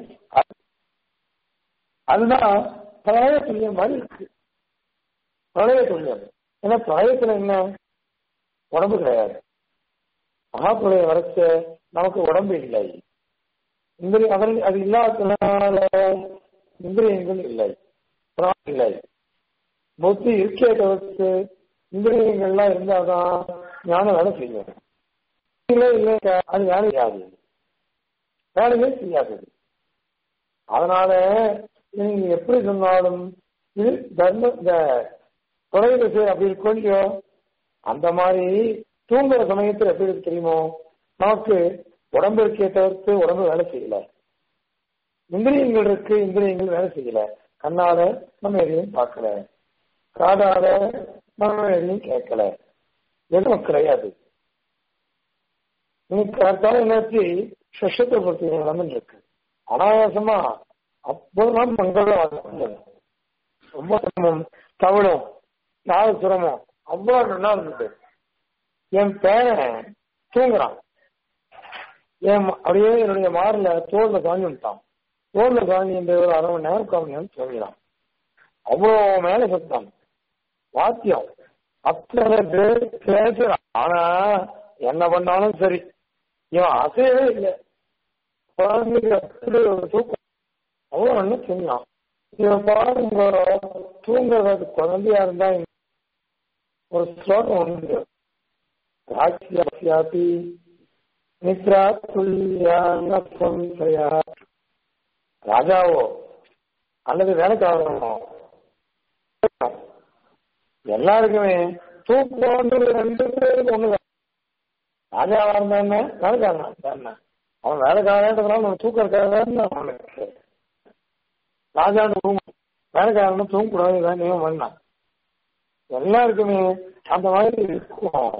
அதுதான் பிரளய துல்லியம் மாதிரி இருக்கு பிரளய துல்லியம் ஏன்னா பிரளயத்துல என்ன உடம்பு கிடையாது மகாபிரளய வரச்ச நமக்கு உடம்பு இல்லை இந்திரிய அதன் அது இல்லாததுனால இந்திரியங்கள் இல்லை பிராணம் இல்லை புத்தி இருக்கே தவிர்த்து இந்திரியங்கள்லாம் இருந்தாதான் ஞானம் வேலை செய்யும் இல்லை இல்லை அது வேலை செய்யாது வேலையே செய்யாது அதனால நீங்க எப்படி சொன்னாலும் இது தர்ம இந்த தொலைவு செய்ய அப்படி கொஞ்சம் அந்த மாதிரி தூங்குற சமயத்தில் எப்படி இருக்கு தெரியுமோ நமக்கு உடம்பு இருக்கே தவிர்த்து உடம்பு வேலை செய்யல இந்திரியங்கள் இருக்கு இந்திரியங்கள் வேலை செய்யல கண்ணால நம்ம எதையும் பார்க்கல காதால நம்ம எதையும் கேட்கல எதுவும் கிடையாது இன்னைக்கு அடுத்தாலும் என்னாச்சு சஷத்தை பத்தி நடந்துட்டு இருக்கு அனாயாசமா அப்போதான் மங்களம் ரொம்ப சிரமம் தவளும் நாலு சிரமம் அவ்வளவு நல்லா இருந்தது என் பேரன் தூங்குறான் என் ம- அப்படியே என்னுடைய மாரில தோல்ல காஞ்சி விட்டான் தோல்ல காஞ்சி இந்த ஒரு அரை மணி நேரம் கால் மணி நேரம் தூங்கினான் அவ்வளோ மேல சத்தம் வாத்தியம் அத்தனை பேர் பேசுறான் ஆனா என்ன பண்ணாலும் சரி இவன் அசையவே இல்லை குழந்தைக்கு அப்படி ஒரு தூக்கம் அவ்வளோ நல்லா தூங்கினான் இவன் பாருங்க தூங்குறது குழந்தையா இருந்தா ஒரு ஸ்லோகம் உண்டு ராட்சியாபி நித்ரா துல்லியான சம்சயா ராஜாவோ அல்லது வேலைக்காரனோ எல்லாருக்குமே தூக்கம்ன்றது ரெண்டு பேருக்கு ஒண்ணுதான் ராஜாவா இருந்தா என்ன வேலைக்காரனா இருந்தா என்ன அவன் வேலைக்காரன்றதுனால அவன் தூக்கம் இருக்காதுன்னு அவனுக்கு ராஜா தூங்க வேலைக்காரனும் தூங்கக்கூடாது தான் நியமம் பண்ணான் எல்லாருக்குமே அந்த மாதிரி இருக்கும்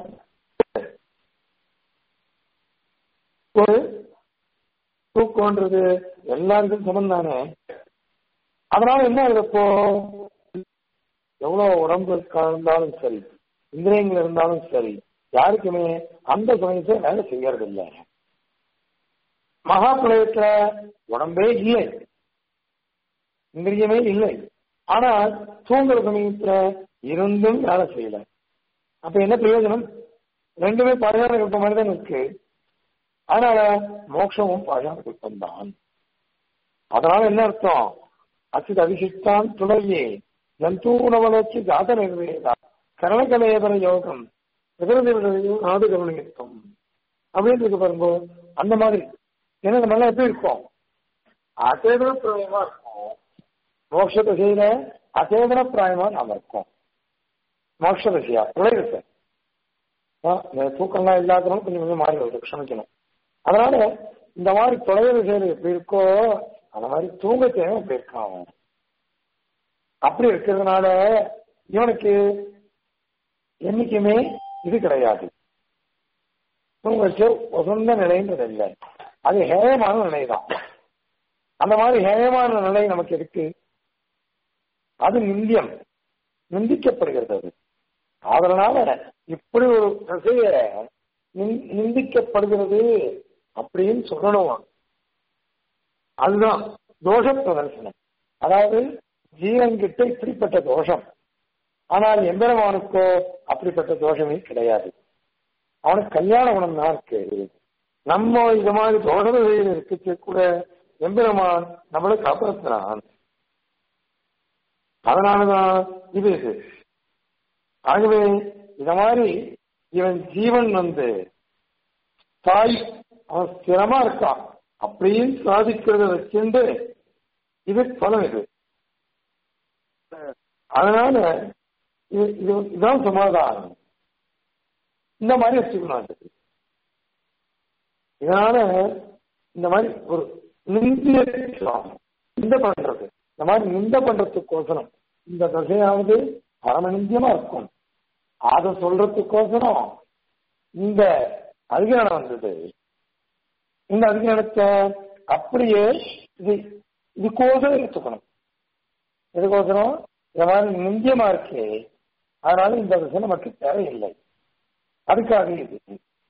ஒரு தூக்கம்ன்றது எல்லாருக்கும் சமம் தானே அதனால என்ன இருப்போ எவ்வளவு உடம்பு இருந்தாலும் சரி இந்திரியங்கள் இருந்தாலும் சரி யாருக்குமே அந்த சமயத்தை வேலை செய்யறது இல்லை மகா பிரளயத்துல உடம்பே இல்லை இந்திரியமே இல்லை ஆனால் தூங்குற சமயத்துல இருந்தும் வேலை செய்யல அப்ப என்ன பிரயோஜனம் ரெண்டுமே பழையான கல்ப மாதிரி தான் இருக்கு அதனால மோட்சமும் பழையான கல்பம் தான் அதனால என்ன அர்த்தம் அச்சித் அபிஷிஷ்டான் துணையே ஜந்தூனவலட்சி ஜாத நிர்வேதா கரணகலேபர யோகம் பிரகிருதியுடைய நாடு கவனிக்கும் அப்படின்னு இருக்கு பாருங்க அந்த மாதிரி ஏன்னா நம்ம எல்லாம் எப்படி இருக்கோம் அசேதன பிராயமா இருக்கும் மோட்ச திசையில அசேதன பிராயமா நாம இருக்கோம் மோட்ச திசையா உலகத்தை தூக்கம்லாம் இல்லாதவங்க கொஞ்சம் கொஞ்சம் மாறி வருது க்ஷமிக்கணும் அதனால இந்த மாதிரி தொலைவு திசையில எப்படி இருக்கோ அந்த மாதிரி தூங்க தேவை அப்படி இருக்கான் அவன் அப்படி இருக்கிறதுனால இவனுக்கு என்னைக்குமே இது கிடையாது தூங்கச்சு உசந்த நிலைன்றது இல்லை அது ஹேயமான நிலை தான் அந்த மாதிரி ஹேயமான நிலை நமக்கு இருக்கு அது நிந்தியம் நிந்திக்கப்படுகிறது அது அதனால இப்படி ஒரு திசைய நிந்திக்கப்படுகிறது அப்படின்னு சொல்லணும் அதுதான் தோஷ பிரதர்சனம் அதாவது ஜீவன் கிட்ட இப்படிப்பட்ட தோஷம் ஆனால் எம்பெருமானுக்கோ அப்படிப்பட்ட தோஷமே கிடையாது அவனுக்கு கல்யாண குணம் தான் இருக்கு நம்ம இது மாதிரி தோஷ நிலையில் இருக்கு கூட எம்பெருமான் நம்மளை காப்பாற்றுறான் அதனாலதான் இது இது ஆகவே இந்த மாதிரி இவன் ஜீவன் வந்து தாய் அவன் ஸ்திரமா இருக்கான் அப்படியும் சாதிக்கிறத வச்சுண்டு இது பலம் இது அதனால இது இது இதுதான் சமாதானம் இந்த மாதிரி வச்சுக்கணும் அது இதனால இந்த மாதிரி ஒரு நிந்திய நிந்த பண்றது இந்த மாதிரி நிந்த பண்றதுக்கோசரம் இந்த தசையாவது பரமநிந்தியமா இருக்கும் அதை சொல்றதுக்கோசரம் இந்த அதிகாரம் வந்தது இந்த அதிகாரத்தை அப்படியே இது இதுக்கோசரம் எடுத்துக்கணும் இதுக்கோசரம் இந்த மாதிரி நிந்தியமா இருக்கு அதனால இந்த விஷயம் நமக்கு தேவையில்லை அதுக்காக இது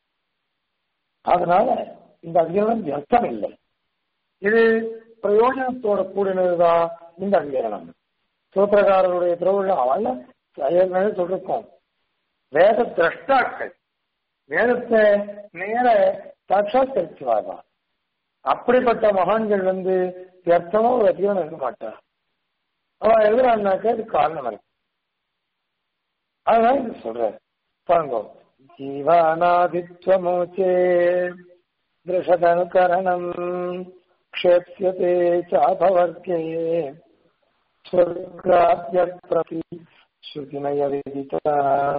அதனால இந்த அதிகரணம் வியர்த்தம் இல்லை இது பிரயோஜனத்தோட கூடினதுதான் இந்த அதிகரணம் சூத்திரக்காரருடைய திருவிழா அவள் ஏற்கனவே சொல்லிருக்கோம் வேத திரஷ்டாக்கள் வேதத்தை நேர சாட்சாத்தரிச்சுவாங்க அப்படிப்பட்ட மகான்கள் வந்து வியர்த்தமா ஒரு அதிகரணம் இருக்க மாட்டார் அவன் எழுதுறான்னாக்க அது காரணம் இருக்கு அதனால இது சொல்ற பாருங்க ஜீவானாதித்வமோச்சே திருஷதனுகரணம் क्षेप्यते चापवर्गे स्वर्गाद्य प्रति श्रुतिनयविदिता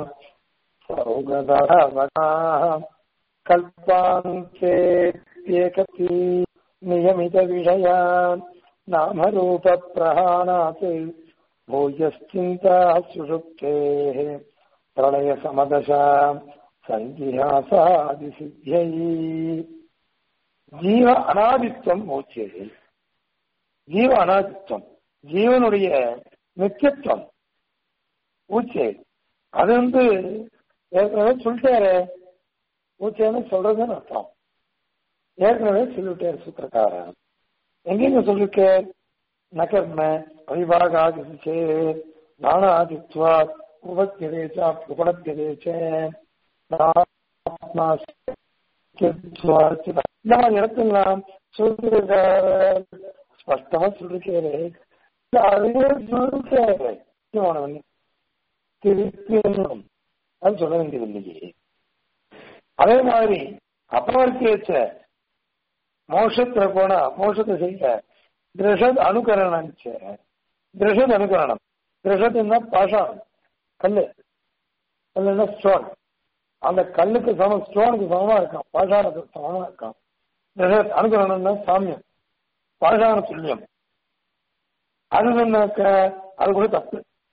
सौगदावनाः कल्पान्तेऽप्येकति नियमितविषया नामरूपप्रहाणात् भूयश्चिन्ता सुषुप्तेः பிரளய சமதசா சங்கியாசாதி சித்தியை ஜீவ அனாதித்வம் மோச்சது ஜீவ அனாதித்வம் ஜீவனுடைய நித்தியத்துவம் ஊச்சே அது வந்து ஏற்கனவே சொல்லிட்டாரு ஊச்சேன்னு சொல்றதுன்னு அர்த்தம் ஏற்கனவே சொல்லிவிட்டாரு சூத்திரக்காரன் எங்கெங்க சொல்லிருக்க நகர்ம அவிபாகாதிச்சே நானாதித்வா உபத்தியதேச்சா உபடத்தியதேச்ச இந்த மாதிரி இடத்துலாம் சொல்லிருக்காரு ஸ்பஷ்டமா சொல்லிருக்காரு அதுவே சொல்லிருக்காரு திருப்பி அது சொல்ல வேண்டியது இல்லையே அதே மாதிரி அபவர்த்தியச்ச மோஷத்துல போனா மோஷத்தை செய்ய திருஷத் அனுகரணம் திருஷத் அனுகரணம் திருஷத்துன்னா பாஷாணம் கல்லு கல்லுன்னா ஸ்டோன் அந்த கல்லுக்கு சம ஸ்டோனுக்கு சமமா இருக்கான் பாஷாணத்துக்கு சமமா இருக்கான் திருஷத் அனுகரணம்னா சாமியம் பாஷாண துல்லியம் அது என்னக்க அது கூட தப்பு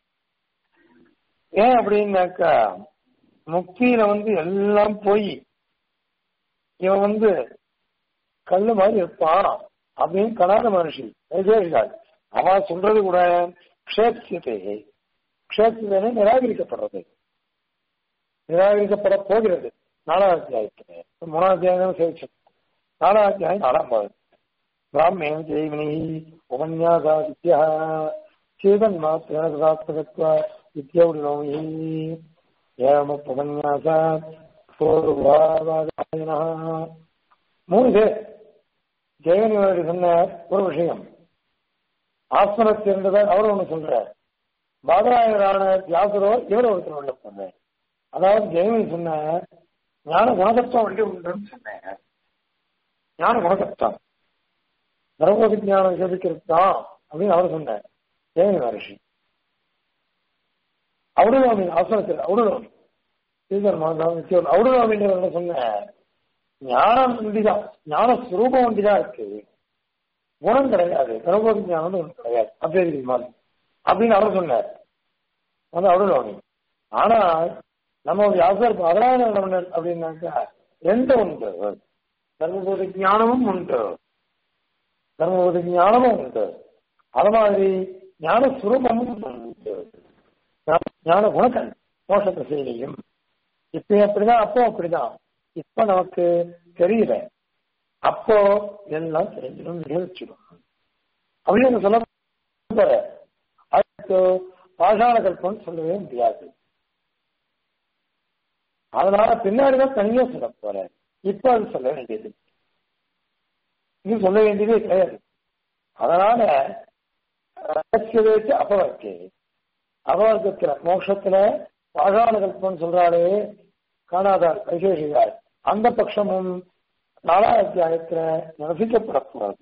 ஏன் அப்படின்னாக்கா முக்தியில வந்து எல்லாம் போய் இவன் வந்து கல்லு மாதிரி இருப்பான் அப்படின்னு கனாத மனுஷி வைசேஷிகால் அவன் சொல்றது கூட க்ஷேத்தியத்தை க்ஷேத்தியத்தை நிராகரிக்கப்படுறது நிராகரிக்கப்பட போகிறது நாலாவது அத்தியாயத்தில் மூணாவது அத்தியாயம் சேவிச்சு நாலாவது அத்தியாயம் நாலாம் பாகம் பிராமேண ஜெய்வினி உபன்யாசா வித்யா சேதன் மாத்திராத்மகத்வா வித்யௌடினோமி ஏவமுபன்யாசா மூணு பேர் ஜெயனிவாடி சொன்ன ஒரு விஷயம் ஆஸ்மரத் இருந்தவர் அவர் ஒண்ணு சொல்றார் பாதராயரான வியாசரோ இவர் ஒருத்தர் உள்ள சொன்னார் அதாவது ஜெயமணி சொன்ன ஞான குணதத்துவம் வண்டி உண்டுன்னு சொன்னேன் ஞான குணதத்துவம் தர்மபதி ஞானம் விசேஷிக்கிறது தான் அப்படின்னு அவர் சொன்னார் ஜெயமணி மகர்ஷி அவுடுலோமி ஆசனத்தில் அவுடுலோமி அவுடுலோமின்னு சொன்ன ஞானம் ஒண்டிதான் ஞான ஸ்வரூபம் ஒண்டிதான் இருக்கு குணம் கிடையாது தர்மபதி ஞானம் ஒன்று கிடையாது அப்படி மாதிரி அப்படின்னு அவர் சொன்னார் வந்து அவுடுலோமி ஆனா நம்ம வியாசர் பாதராயணர் அப்படின்னாக்கா ரெண்டு உண்டு தர்மபோத ஞானமும் உண்டு தர்மபோத ஞானமும் உண்டு அது மாதிரி ஞான சுரூபமும் உண்டு ஞான குணக்கண் மோசத்தை செய்யும் இப்ப அப்படிதான் அப்போ அப்படிதான் இப்ப நமக்கு தெரியல அப்போ எல்லாம் தெரிஞ்சிடும் நிகழ்ச்சிடும் அப்படின்னு சொல்ல அதுக்கு பாஷாண கல்பம் சொல்லவே முடியாது அதனால பின்னாடிதான் தனியா சொல்ல போற இப்ப அது சொல்ல வேண்டியது இது சொல்ல வேண்டியதே கிடையாது அதனால ரகசியத்தை அபவர்த்தி அபவர்க்கத்துல மோட்சத்துல பாஷாண கல்பம் சொல்றாளே காணாதார் வைசேஷிகார் அந்த பட்சமும் நாலாவது அத்தியாயத்துல நிரசிக்கப்படக்கூடாது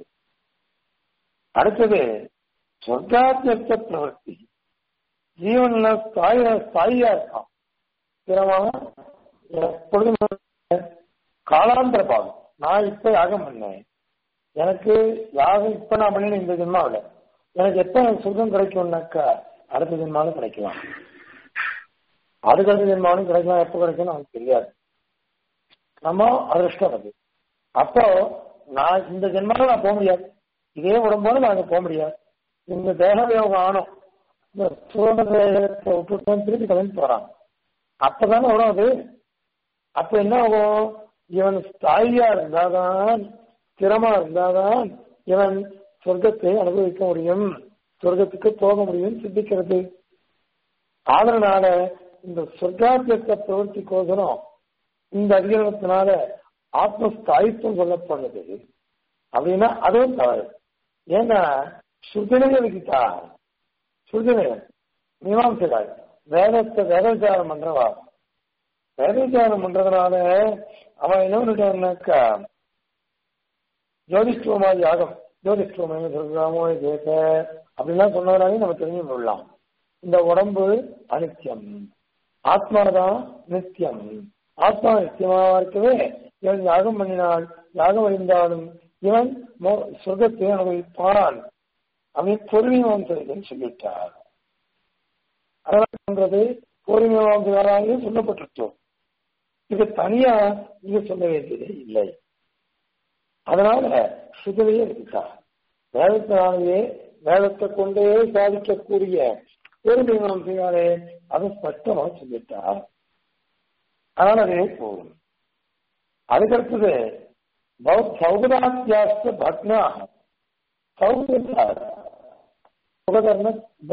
அடுத்தது சொர்க்காத்தியத்த பிரவர்த்தி ஜீவன்ல ஸ்தாய ஸ்தாயியா இருக்கான் ஸ்திரமாக எப்பொழுதும் காலாந்திர பாகம் நான் இப்ப யாகம் பண்ணேன் எனக்கு யாகம் இப்ப நான் பண்ணின இந்த ஜென்மாவில் எனக்கு எப்ப எனக்கு சுகம் கிடைக்கும்னாக்கா அடுத்த ஜென்மாலும் கிடைக்கலாம் அதுக்கு அடுத்த ஜென்மாலும் கிடைக்கலாம் எப்போ கிடைக்கும் நமக்கு தெரியாது நம்ம அதிர்ஷ்டம் அது அப்போ நான் இந்த ஜென்மாவில் நான் போக முடியாது இதே உடம்போது நான் அங்கே போக முடியாது இந்த தேக யோகம் ஆனோம் இந்த சூழல் தேகத்தை விட்டுட்டு திருப்பி கிளம்பி போறான் அப்பதானே வரும் அது அப்ப என்ன ஆகும் இவன் ஸ்தாயியா இருந்தாதான் ஸ்திரமா இருந்தாதான் இவன் சொர்க்கத்தை அனுபவிக்க முடியும் சொர்க்கத்துக்கு போக முடியும் சித்திக்கிறது அதனால இந்த சொர்க்காத்தியத்தை பிரவர்த்திக்கோசரம் இந்த அதிகாரத்தினால ஆத்மஸ்தாயித்துவம் சொல்லப்படுறது அப்படின்னா அதுவும் தவறு ஏன்னா சுருதினங்க விதித்தா சுருதினங்க மீமாம்சகாய் வேதத்தை வேதவிச்சாரம் பண்றவா வேதவிச்சாரம் பண்றதுனால அவன் என்ன பண்ணிட்டான்னாக்கா ஜோதிஷ்டோமா யாகம் ஜோதிஷ்டோமே சொல்றாமோ கேட்க அப்படின்லாம் சொன்னவராலே நம்ம தெரிஞ்சு கொள்ளலாம் இந்த உடம்பு அனித்தியம் ஆத்மாதான் நித்தியம் ஆத்மா நித்தியமா இருக்கவே இவன் யாகம் பண்ணினால் யாகம் அறிந்தாலும் இவன் சொர்க்கத்தை அனுபவிப்பான் அவன் பொறுமையான் சொல்லிட்டார் அதனால பண்றது பூர்வீமாசகாராலையும் சொல்லப்பட்டிருக்கோம் இது தனியா இங்க சொல்ல வேண்டியதே இல்லை அதனால சுதவையே இருக்குக்கா வேதத்தினாலேயே வேதத்தை கொண்டே சாதிக்கக்கூடிய ஒரு மீமாசையாலே அதை ஸ்பஷ்டமா சொல்லிட்டா அதனால அதே போகும் அதுக்கடுத்தது சௌகதாத்தியாச பக்னா சௌகதர்ம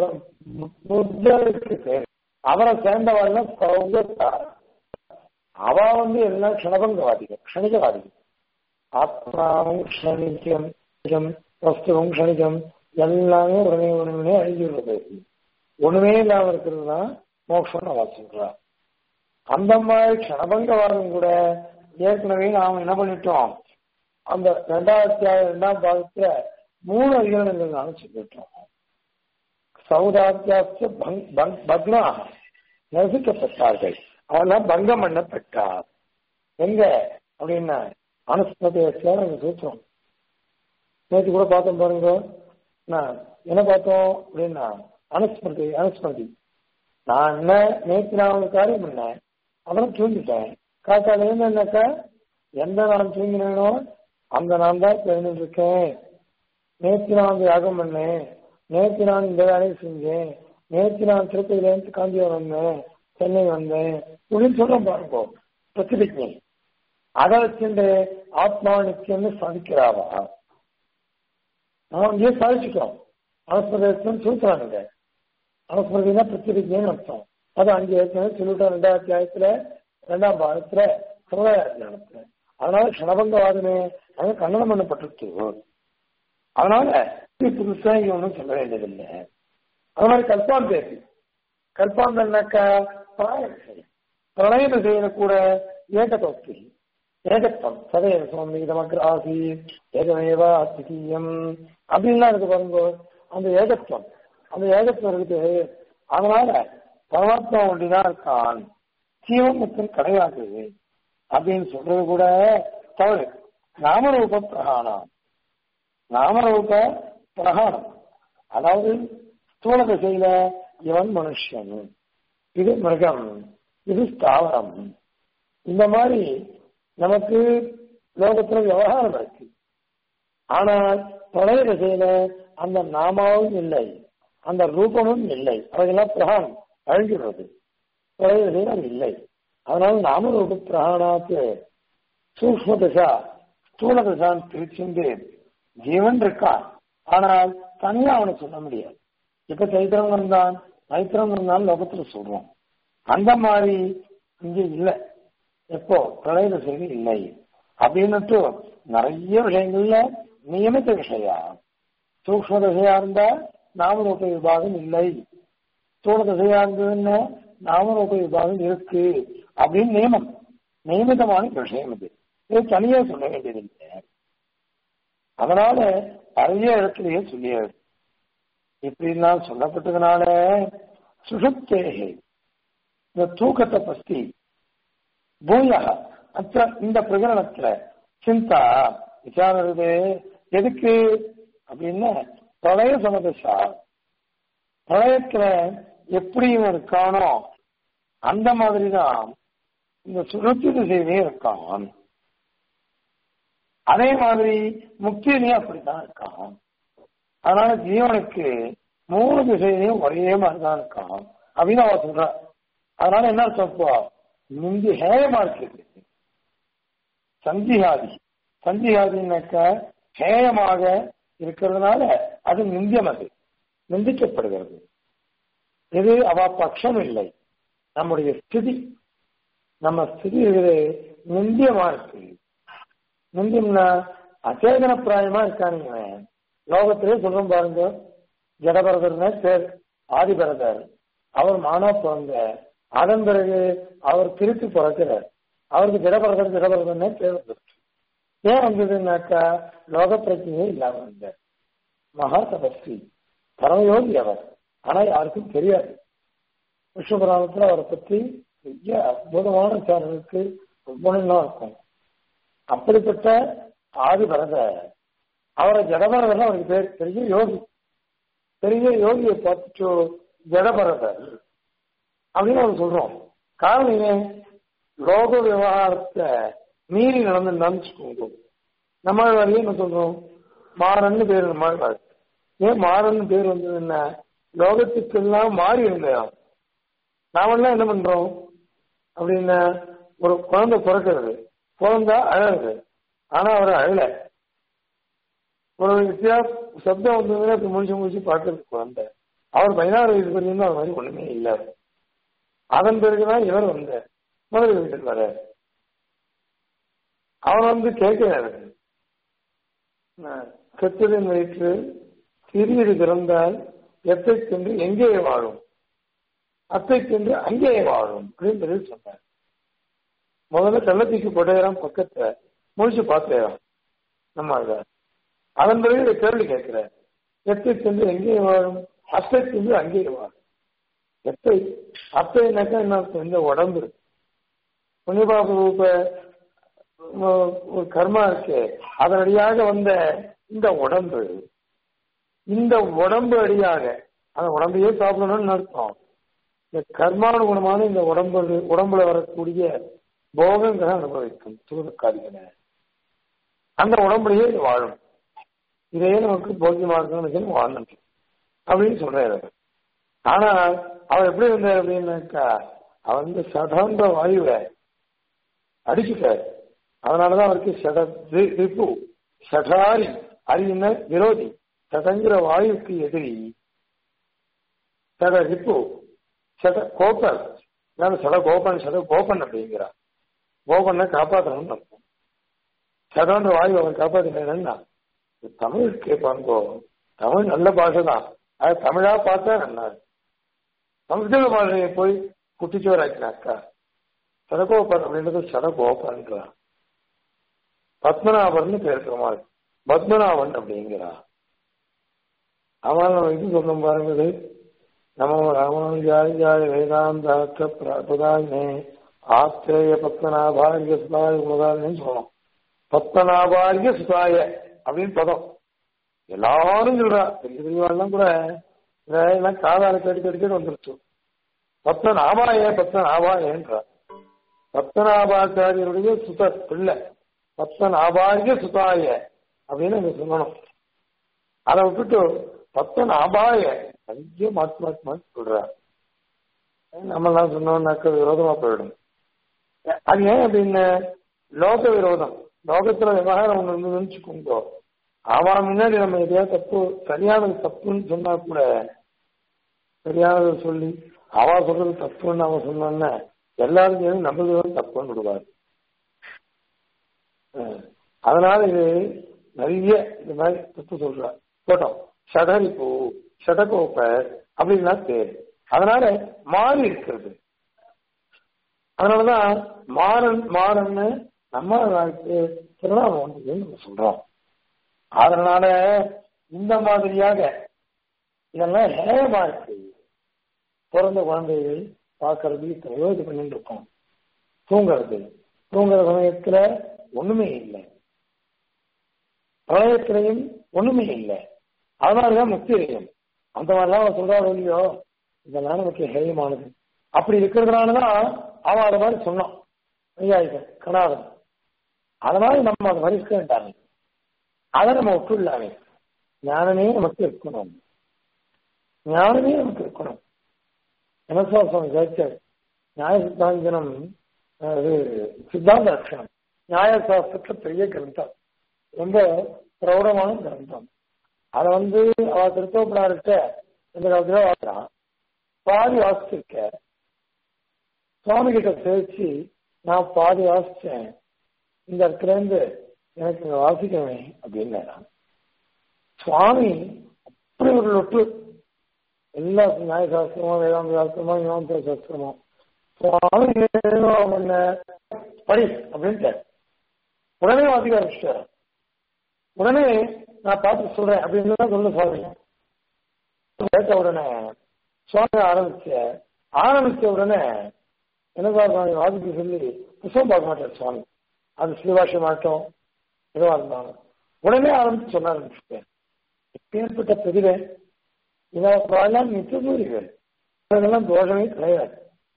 அவரை சேர்ந்தவள்னா சௌகத்தார் அவ வந்து எல்லாம் க்ஷணபங்கவாதிகள் க்ஷணிகவாதிகள் ஆத்மாவும் க்ஷணிக்கம் வஸ்துவும் க்ஷணிக்கம் எல்லாமே உடனே உடனே அழிஞ்சிடுறது ஒண்ணுமே இல்லாம இருக்கிறது தான் மோட்சம் அவ சொல்றா அந்த மாதிரி க்ஷணபங்கவாதம் கூட ஏற்கனவே நாம என்ன பண்ணிட்டோம் அந்த ரெண்டாயிரத்தி ரெண்டாம் பாகத்துல மூணு அதிகாரங்கள் நாம சொல்லிட்டோம் சௌதாத்தியாச பக்னா நசுக்கப்பட்டார்கள் அவெல்லாம் பங்கம் பண்ணப்பட்டார் எங்க அப்படின்னா அனுஸ்மதியத்துல நாங்க சூத்திரம் நேற்று கூட பார்த்தோம் பாருங்க என்ன பார்த்தோம் அப்படின்னா அனுஸ்மிருதி அனுஸ்மிருதி நான் என்ன நேற்று நான் ஒரு காரியம் பண்ணேன் அப்புறம் தூங்கிட்டேன் காத்தால என்னக்கா எந்த நான் தூங்கினேனோ அந்த நான் தான் தெரிஞ்சுட்டு இருக்கேன் நேற்று நான் வந்து யாகம் பண்ணேன் நேற்று நான் இந்த வேலையை செஞ்சேன் நேற்று நான் திருப்பதியிலேருந்து காஞ்சிபுரம் வந்தேன் சென்னை வந்தேன் அப்படின்னு சொல்றேன் பாருங்க பிரதிபிக்னி அதை வச்சுட்டு ஆத்மா நிச்சயம்னு சாதிக்கிறாவா நான் இங்கே சாதிச்சுக்கிறோம் அனுஸ்மிரதம் சொல்றாங்க அனுஸ்மிருதினா பிரத்திபிக்னு அர்த்தம் அது அங்கே ஏற்கனவே சொல்லிட்டோம் ரெண்டாயிரத்தி ஆயிரத்துல ரெண்டாம் பாகத்துல சமுதாயத்துல அதனால க்ஷணபங்கவாதமே அங்க கண்டனம் பண்ணப்பட்டிருக்கு அதனால புதுசா இங்க ஒன்றும் சொல்ல வேண்டியதில்லை அது மாதிரி கல்பான் பேசி கல்பாந்தன்னாக்கா பிரளய திசையில கூட ஏகதோக்தி ஏகத்துவம் சதய சுவாமி இதமக்ராசி ஏகமேவா அத்தியம் அப்படின்லாம் இருக்கு பாருங்க அந்த ஏகத்துவம் அந்த ஏகத்துவம் இருக்குது அதனால பரமாத்மா ஒன்றிதான் இருக்கான் ஜீவமுத்தன் கிடையாது அப்படின்னு சொல்றது கூட தவறு நாமரூப பிரகாணம் நாமரூப பிரகாணம் அதாவது ஸ்தூல திசையில இவன் மனுஷன் இது மிருகம் இது ஸ்தாவரம் இந்த மாதிரி நமக்கு லோகத்துல விவகாரம் இருக்கு ஆனால் பழைய திசையில அந்த நாமாவும் இல்லை அந்த ரூபமும் இல்லை அவையெல்லாம் பிரகாணம் அழிஞ்சிடுறது பழைய திசையில அது இல்லை அதனால நாமரூப பிரகாணாத்து சூக்ம தசா ஸ்தூல தசான்னு பிரிச்சுண்டு ஜீவன் இருக்கான் ஆனால் தனியா அவனை சொல்ல முடியாது இப்ப சைத்திரம் இருந்தான் மைத்திரம் இருந்தாலும் லோகத்துல சொல்றோம் அந்த மாதிரி இங்க இல்லை எப்போ பிரளய திசைகள் இல்லை அப்படின்னுட்டு நிறைய விஷயங்கள்ல நியமித்த விஷயா சூக்ம திசையா இருந்தா நாமரூப விபாகம் இல்லை ஸ்தூல திசையா இருந்ததுன்னு நாமரூப விபாகம் இருக்கு அப்படின்னு நியமம் நியமிதமான விஷயம் இது இது தனியா சொல்ல வேண்டியதில்லை அதனால நிறைய இடத்துலயே சொல்லியாது இப்படிலாம் சொல்லப்பட்டதுனால சுஷுப்தேகே இந்த தூக்கத்தை பத்தி பூயா அத்த இந்த பிரகரணத்துல சிந்தா விசாரம் எதுக்கு அப்படின்னா பிரளய சமதசா பிரளயத்துல எப்படி இவன் இருக்கானோ அந்த மாதிரிதான் இந்த சுழற்சி திசையிலே இருக்கான் அதே மாதிரி முக்தியிலையும் அப்படித்தான் இருக்கான் அதனால ஜீவனுக்கு மூணு திசையிலையும் ஒரே மாதிரிதான் இருக்கான் அப்படின்னு அவ சொல்ற அதனால என்ன சொல்ப்பா முந்தி ஹேயமா இருக்கு சந்திஹாதி சந்திஹாதினாக்க ஹேயமாக இருக்கிறதுனால அது நிந்தியம் அது நிந்திக்கப்படுகிறது இது அவ பட்சம் இல்லை நம்முடைய ஸ்திதி நம்ம ஸ்திதி இது நிந்தியமா இருக்கு நிந்தியம்னா அச்சேதன பிராயமா இருக்கானுங்க லோகத்திலே சொல்றோம் பாருங்க ஜடபரதர்னு பேர் ஆதிபரதர் அவர் மானா பிறந்த அதன் பிறகு அவர் திருப்பி பிறக்கிறார் அவருக்கு ஜடபரதர் ஜடபரதர்னே பேர் வந்துருச்சு ஏன் வந்ததுன்னாக்கா லோக பிரச்சனையே இல்லாம வந்தார் மகா தபஸ்வி பரமயோகி அவர் ஆனா யாருக்கும் தெரியாது விஸ்வபுராணத்துல அவரை பத்தி பெரிய அற்புதமான விசாரணைக்கு குணம்லாம் இருக்கும் அப்படிப்பட்ட ஆதிபரத அவரை ஜடபரதர் அவருக்கு பேர் பெரிய யோகி பெரிய யோகியை பார்த்துட்டு ஜடபரதர் அப்படின்னு நம்ம சொல்றோம் காரணம் ஏன் லோக விவகாரத்தை மீறி நடந்துருந்தான்னு வச்சுக்கோங்க நம்ம வரையும் என்ன சொல்றோம் மாறன்னு பேர் நம்ம ஏன் மாறன்னு பேர் வந்தது என்ன லோகத்துக்கெல்லாம் மாறி இருந்தோம் நாமெல்லாம் என்ன பண்றோம் அப்படின்னா ஒரு குழந்தை பிறக்கிறது பிறந்தா அழகுது ஆனா அவர் அழல ஒரு வித்தியாச சப்தம் வந்ததுன்னா இப்ப முடிச்சு முடிச்சு பார்க்கறது குழந்தை அவர் பதினாறு வயசு வரையும் அது மாதிரி ஒண்ணுமே இல்லை அதன் பிறகுதான் இவர் வந்த முதல் வீட்டில் வர அவன் வந்து கேட்கிறாரு கத்தலின் வயிற்று சிறியது பிறந்தால் எத்தை சென்று எங்கே வாழும் அத்தை சென்று அங்கே வாழும் அப்படின்னு பதில் சொன்னார் முதல்ல கள்ளத்தீக்கு போட்டேறான் பக்கத்துல முடிச்சு பார்த்தேறான் நம்ம அத அதன் பிறகு இதை கேள்வி கேட்கிற எத்தை சென்று எங்கே வாழும் அத்தை சென்று அங்கே வாழும் எத்தை அத்தைனாக்கா என்ன அர்த்தம்? இந்த உடம்பு இருக்கு புண்ணியபாப ரூப ஒரு கர்மா இருக்கு அதனடியாக வந்த இந்த உடம்பு இந்த உடம்பு அடியாக அந்த உடம்பையே சாப்பிடணும்னு அர்த்தம் இந்த கர்மானுகுணமான இந்த உடம்பு உடம்புல வரக்கூடிய போகங்களை அனுபவிக்கும் சுகதுக்காரிகளை அந்த உடம்புலயே இது வாழும் இதையே நமக்கு போக்கியமா இருக்கணும்னு வாழணும் அப்படின்னு சொல்றாரு ஆனா அவர் எப்படி இருந்தார் அப்படின்னாக்கா அவர் வந்து சதாந்த வாயுவை அடிச்சுட்டார் அதனாலதான் அவருக்கு சட ரி- ரிப்பு சடாரி அறியின விரோதி சடங்கிற வாயுக்கு எதிரி சட ரிப்பு சட கோபன் நான் சட கோபன் சட கோபன் அப்படிங்கிறார் கோபனை காப்பாற்றணும்னு அர்த்தம் சடன்ற வாயு அவன் காப்பாற்றினா தமிழ் கேட்பாங்கோ தமிழ் நல்ல பாஷை தான் அது தமிழா பார்த்தா நல்லா சம்ஸ்கிருத பாஷையை போய் குட்டிச்சோராக்கினாக்கா சடகோபன் அப்படின்றது சடகோபன்றான் பத்மநாபன் பேர் பெருமாள் பத்மநாபன் அப்படிங்கிறா அவன் நம்ம இது சொன்னோம் பாருங்க இது. நமோ ராமானுஜாய ஜாய வேதாந்தாக்க பிரதானே ஆத்திரேய பத்மநாபாரிய சுதாய முதலான்னு சொல்லணும் பத்மநாபாரிய சுதாய அப்படின்னு பதம் எல்லாரும் சொல்றா பெரிய பெரியவாள்லாம் கூட இதெல்லாம் காதால கேட்டு கேட்டு கேட்டு வந்துருச்சு பத்மநாபாய பத்மநாபாயன்றா பத்மநாபாச்சாரியருடைய சுத பிள்ளை பத்மநாபாரிய சுதாய அப்படின்னு அங்க சொல்லணும் அதை விட்டுட்டு பத்மநாபாய நிறைய மாற்றி மாற்றி மாற்றி சொல்றார் நம்மெல்லாம் சொன்னோம்னாக்க விரோதமா போயிடும் அது ஏன் அப்படின்னு லோக விரோதம் லோகத்துல விவகாரம் ஒண்ணு இருந்ததுன்னு வச்சுக்கோங்க அவன் முன்னாடி நம்ம எதையாவது தப்பு சரியானது தப்புன்னு சொன்னா கூட சரியானதை சொல்லி அவ சொல்றது தப்புன்னு அவன் சொன்னான்னா எல்லாரும் சேர்ந்து நம்மளுக்கு வந்து தப்புன்னு விடுவார் அஹ் அதனால இது நிறைய இந்த மாதிரி தப்பு சொல்றார் போட்டோம் ஷடரிப்பு ஷடகோப்பர் அப்படின்னா பேர் அதனால மாறி இருக்கிறது அதனாலதான் மாறன் மாறன்னு நம்ம வாழ்க்கை திருநாமம் வந்து நம்ம சொல்றோம் அதனால இந்த மாதிரியாக இதெல்லாம் ஹேயமா இருக்கு பிறந்த குழந்தைகள் பார்க்கறது எத்தனையோ இது பண்ணிட்டு இருக்கோம் தூங்குறது தூங்குற சமயத்துல ஒண்ணுமே இல்லை பிரளயத்திலையும் ஒண்ணுமே இல்லை அதனாலதான் முக்திரியம் அந்த மாதிரிலாம் அவன் சொல்றாரு இல்லையோ இதெல்லாம் நமக்கு ஹேயமானது அப்படி இருக்கிறதுனாலதான் அவன் அதை மாதிரி சொன்னான் ஐயாயிரம் கணாதன் அதனால நம்ம அதை மாதிரி இருக்க வேண்டாமே அதை நம்ம விட்டுள்ளாமே ஞானமே நமக்கு இருக்கணும் ஞானமே நமக்கு இருக்கணும் எனசா சுவாமி கேட்டார் நியாய சித்தாந்தனம் அது சித்தாந்த லட்சணம் நியாய சாஸ்திரத்துல பெரிய கிரந்தம் ரொம்ப பிரௌடமான கிரந்தம் அதை வந்து அவ திருத்தோப்பனார்கிட்ட இந்த காலத்துல வாங்குறான் பாதி வாசிச்சிருக்க சுவாமி கிட்ட பேசி நான் பாதி வாசிச்சேன் இந்த இடத்துல இருந்து எனக்கு இங்க வாசிக்கவே அப்படின்னு சுவாமி அப்படி ஒரு லொட்டு எல்லா நியாய சாஸ்திரமோ வேதாந்த சாஸ்திரமோ யோக சாஸ்திரமோ சுவாமி என்ன படி அப்படின்ட்டு உடனே வாசிக்க ஆரம்பிச்சிட்டாரு உடனே நான் பார்த்து சொல்றேன் அப்படின்னு தான் சொல்ல சுவாமி கேட்ட உடனே சுவாமி ஆரம்பிச்ச ஆரம்பிச்ச உடனே என்ன சுவாமி வாசிக்க சொல்லி புத்தகம் பார்க்க மாட்டார் சுவாமி அது சிவபாஷ மாட்டோம் எதுவாக இருந்தாலும் உடனே ஆரம்பிச்சு சொல்ல ஆரம்பிச்சுட்டேன் எப்பேற்பட்ட பெரியவன் இதெல்லாம் நித்தியசூரிகள் இதெல்லாம் தோஷமே கிடையாது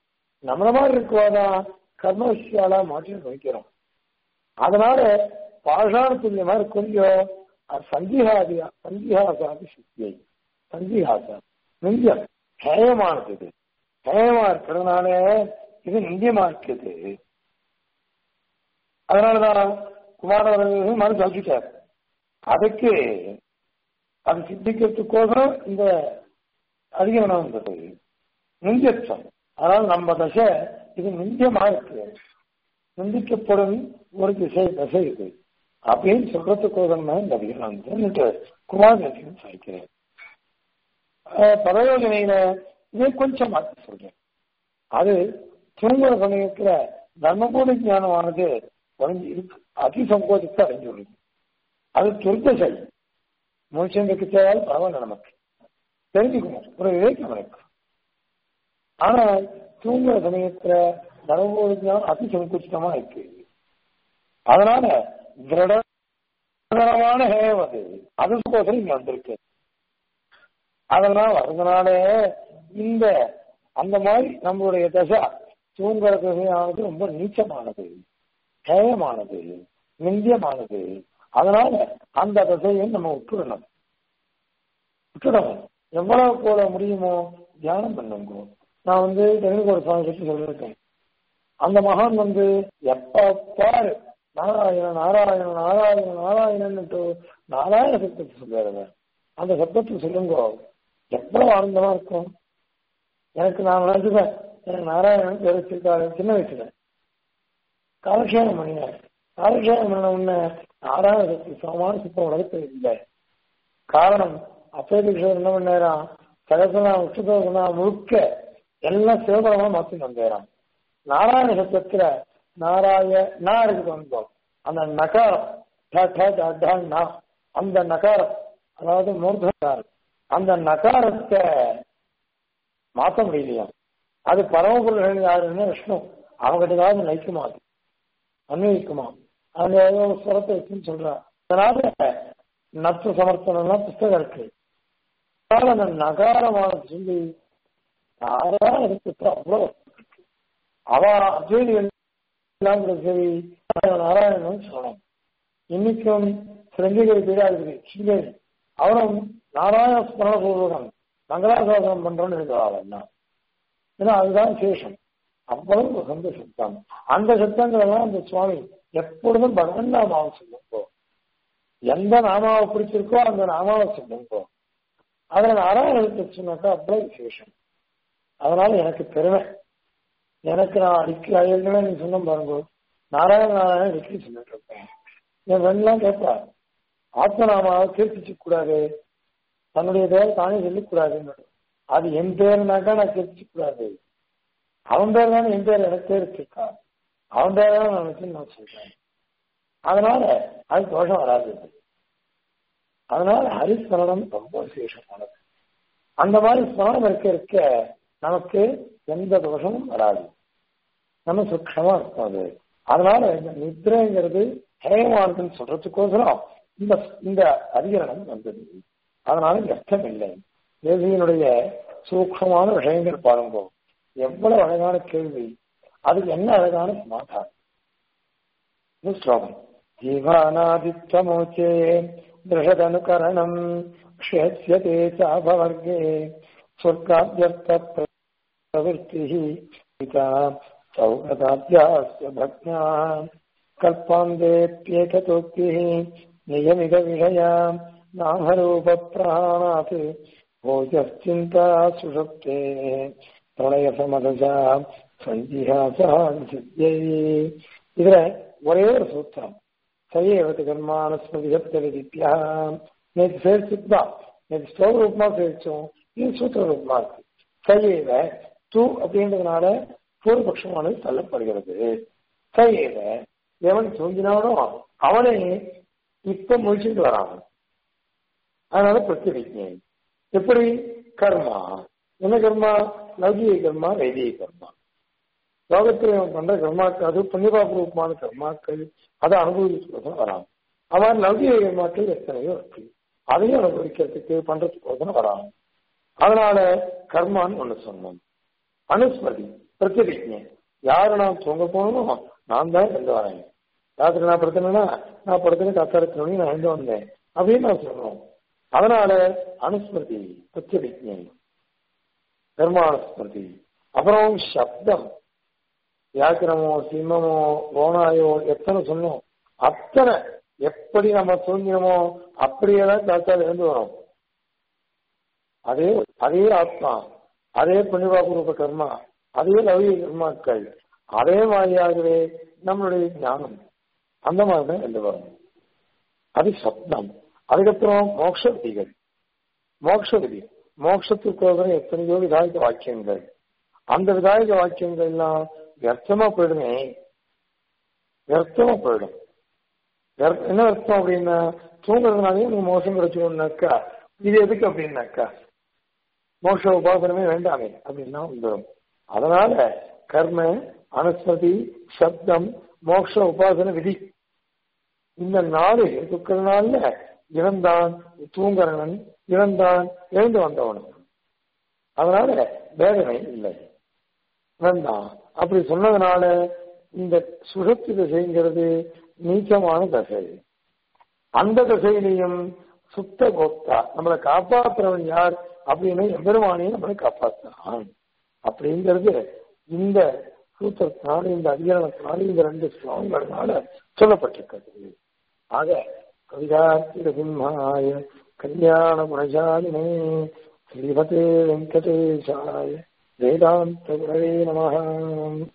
நம்மள மாதிரி இருக்குவாதான் கர்ம விஷயாலா மாற்றி வைக்கிறோம் அதனால பாஷாண துல்லிய மாதிரி கொஞ்சம் சந்திஹாதியா சந்திஹாசாதி சித்தியை சந்திஹாசா நெஞ்சம் ஹேயமானது இது ஹேயமா இருக்கிறதுனால இது நிந்தியமா இருக்குது அதனாலதான் குமாரவர்கள் மனு சொல்லிட்டார் அதுக்கு அது சித்திக்கிறதுக்கோசரம் இந்த அதிகமனம் வந்தது நிந்தியத்துவம் அதனால நம்ம தசை இது நிந்தியமா இருக்கு நிந்திக்கப்படும் ஒரு திசை தசை இது அப்படின்னு சொல்றதுக்கோசரம் தான் இந்த அதிகமனம் குமாரதேசன் சாய்க்கிறேன் பதயோஜனையில இதை கொஞ்சம் மாற்றி சொல்றேன் அது தூங்குற சமயத்துல தர்மபூத ஞானமானது குறைஞ்சி இருக்கு அதிசங்கோதித்து அடைஞ்சுள்ளது அது துர்தசை மனுஷனுக்கு தேவையால் பரவாயில்ல நமக்கு தெரிஞ்சுக்கணும் ஒரு விவேகம் இருக்கு ஆனா தூங்குற சமயத்துல தர்மபூத ஞானம் அதிசங்குச்சிதமா இருக்கு அதனால திருடமான ஹேவம் அது அதுக்கோசரம் இங்க வந்திருக்கு அதெல்லாம் வர்றதுனால இந்த அந்த மாதிரி நம்மளுடைய தசை தூங்குற தசையானது ரொம்ப நீச்சமானது ஹேயமானது நிந்தியமானது அதனால அந்த தசையை நம்ம விட்டுடணும் விட்டுடணும் எவ்வளவு போல முடியுமோ தியானம் பண்ணுங்க நான் வந்து தெலுங்கு சுவாமி பற்றி சொல்லியிருக்கேன் அந்த மகான் வந்து எப்ப பாரு நாராயண நாராயண நாராயண நாராயணன்ட்டு நாராயண சப்தத்தை சொல்லுவாரு அந்த சப்தத்தை சொல்லுங்க எவ்வளவு ஆனந்தமா இருக்கும் எனக்கு நான் நினைச்சுப்பேன் எனக்கு நாராயணன் பேர் வச்சிருக்காரு சின்ன வயசுல காலக்ஷேபம் பண்ணினேன் காலக்ஷேபம் பண்ண உடனே நாராயண சக்தி சமமான சுத்தம் உலகத்தில் இல்லை காரணம் அப்பேதிஷர் என்ன பண்ணேராம் கடைசனா உச்சதோசனா முழுக்க எல்லாம் சிவபரமா மாத்தி வந்தேராம் நாராயண சப்தத்துல நாராய நா இருக்குது வந்தோம் அந்த நகாரம் அந்த நகாரம் அதாவது மூர்த்தகாரம் அந்த நகாரத்தை மாற்ற முடியலையா அது பரமபுருஷன் யாருன்னு விஷ்ணு அவங்ககிட்டதாவது நைக்குமா அது அன்வயிக்குமா அந்த ஏதோ ஸ்வரத்தை வச்சுன்னு சொல்றான் அதனால நத்து சமர்ப்பணம்லாம் புஸ்தகம் இருக்கு அதனால அந்த நகாரமான சொல்லி நாராயணத்துக்கு அவ்வளவு அவ அத்வைதிகள் சரி நாராயணன் சொல்லணும் இன்னைக்கும் சிரஞ்சீகரி பீடாதிபதி ஸ்ரீதேவி அவரும் நாராயண ஸ்மரணபூர்வகம் மங்களாசாசனம் பண்றோம்னு இருக்கிறாள் ஏன்னா அதுதான் சேஷம் அவ்வளவு வசந்த சத்தம் அந்த சத்தங்கள் எல்லாம் அந்த சுவாமி எப்பொழுதும் பகவன் நாமாவை சொல்லுங்கோ எந்த நாமாவை பிடிச்சிருக்கோ அந்த நாமாவை சொல்லுங்கோ அதுல நாராயணத்தை சொன்னாக்கா அவ்வளவு விசேஷம் அதனால எனக்கு பெருமை எனக்கு நான் அடிக்க ஏற்கனவே நீ சொன்ன பாருங்க நாராயண நாராயண அடிக்கடி சொல்லிட்டு இருப்பேன் என் ஃப்ரெண்ட்லாம் கேட்பா ஆத்மநாமாவை கீர்த்திச்சு கூடாது தன்னுடைய பேர் தானே சொல்லிக்கூடாதுன்னு அது என் பேருனாக்கா நான் கீர்த்திச்சு கூடாது அவன் பேர் தானே என் பேர் எனக்கு பேர் இருக்கா அவன் பேர் தான் நான் வச்சு நான் சொல்றேன் அதனால அது தோஷம் வராது அதனால ஹரிஸ்மரணம் ரொம்ப விசேஷமானது அந்த மாதிரி ஸ்மரணம் இருக்க இருக்க நமக்கு எந்த தோஷமும் வராது நம்ம சுட்சமா இருக்கும் அது அதனால இந்த நித்ரைங்கிறது ஹேயமானதுன்னு சொல்றதுக்கோசரம் இந்த இந்த அதிகரணம் வந்தது அதனால கஷ்டம் இல்லை தேசியனுடைய சூக்ஷமான விஷயங்கள் பாருங்க எவ்வளவு அழகான கேள்வி அதுக்கு என்ன அழகான சமாதானம் ஸ்லோகம் ஜீவானாதித்யமோச்சே திருஷதனுகரணம் க்ஷேத்யதே சாபவர்கே சொர்க்காத்யர்த்த பிரவருத்திः पिता सौगताभ्यास्य भक्त्या कल्पान्तेऽप्येकतोक्तिः नियमितविषया नामरूपप्राणात् भोजश्चिन्ता सुषुप्ते प्रलयसमदशा सञ्जिहासः सिद्ध्यै இதுல ஒரே ஒரு சூத்திரம் சையவத்து கர்மானுஸ்மதி சப்தவிதிப்பியா நேற்று சேர்த்துட்டு தான் நேற்று ஸ்லோக ரூபமா சேர்த்தோம் இது சூத்திர ரூபமா இருக்கு சையவ தூ அப்படின்றதுனால பூர்வபட்சமானது தள்ளப்படுகிறது சையவ எவன் தூங்கினானோ அவனே இப்ப முடிச்சுட்டு வரான் அதனால பிரத்யேக எப்படி கர்மா என்ன கர்மா லௌகிக கர்மா வைதிக கர்மா லோகத்தில் இவன் பண்ற கர்மாக்கள் அது புண்ணியபாப ரூபமான கர்மாக்கள் அதை அனுபவிக்கிறதுக்கு வரான் அவன் லௌகிக கர்மாக்கள் எத்தனையோ இருக்கு அதையும் அனுபவிக்கிறதுக்கு பண்றதுக்கு வரான் அதனால கர்மான்னு ஒண்ணு சொன்னோம் அனுஸ்மதி பிரத்யபிஜை யாரு நான் தூங்க போகணும் நான் தான் எழுந்து வரேன் ராத்திரி நான் படுத்தணும்னா நான் படுத்துன்னு கத்தாரத்து மணி நான் எழுந்து வந்தேன் அப்படின்னு நான் சொல்லணும் அதனால அனுஸ்மிருதி பிரத்யபிஜை கர்மானுஸ்மிருதி அப்புறம் சப்தம் வியாக்கிரமோ சிம்மமோ ஓனாயோ எத்தனை சொன்னோம் அத்தனை எப்படி நம்ம தூங்கினோமோ அப்படியே தான் காத்தால் எழுந்து வரும் அதே அதே ஆத்மா அதே புண்ணியபாபூர்வ கர்மா அதே லௌகிக கர்மாக்கள் அதே மாதிரியாகவே நம்மளுடைய ஞானம் அந்த மாதிரி தான் எழுந்து வரும் அது சப்தம் அதுக்கப்புறம் மோட்ச விதிகள் மோட்ச விதி மோட்சத்துக்கோசரம் எத்தனையோ விதாயக வாக்கியங்கள் அந்த விதாயக வாக்கியங்கள் எல்லாம் வியர்த்தமா போயிடுமே வியர்த்தமா போயிடும் என்ன அர்த்தம் அப்படின்னா தூங்குறதுனாலே நீங்க மோசம் கிடைச்சிக்கணும்னாக்கா இது எதுக்கு அப்படின்னாக்கா மோட்ச உபாசனமே வேண்டாமே அப்படின்னா வந்துடும் அதனால கர்ம அனுஸ்மதி சப்தம் மோட்ச உபாசன விதி இந்த நாலு துக்கிற நாள்ல இறந்தான் தூங்குறவன் இறந்தான் எழுந்து வந்தவன் அதனால வேதனை இல்லை வேண்டாம் அப்படி சொன்னதுனால இந்த சுழத்து திசைங்கிறது நீச்சமான தசை அந்த திசையிலையும் சுத்த கோப்தா நம்மளை காப்பாற்றுறவன் யார் அப்படின்னு எம்பெருமானையும் நம்மளை காப்பாற்றுறான் அப்படிங்கிறது இந்த சூத்திரத்தினால இந்த அதிகாரத்தினால இந்த ரெண்டு ஸ்லோகங்கள்னால சொல்லப்பட்டிருக்கிறது ஆக கவிதார்த்திக சிம்ஹாய கல்யாண குணசாலினே ஸ்ரீமதே வெங்கடேஷாய வேதாந்த குரவே நம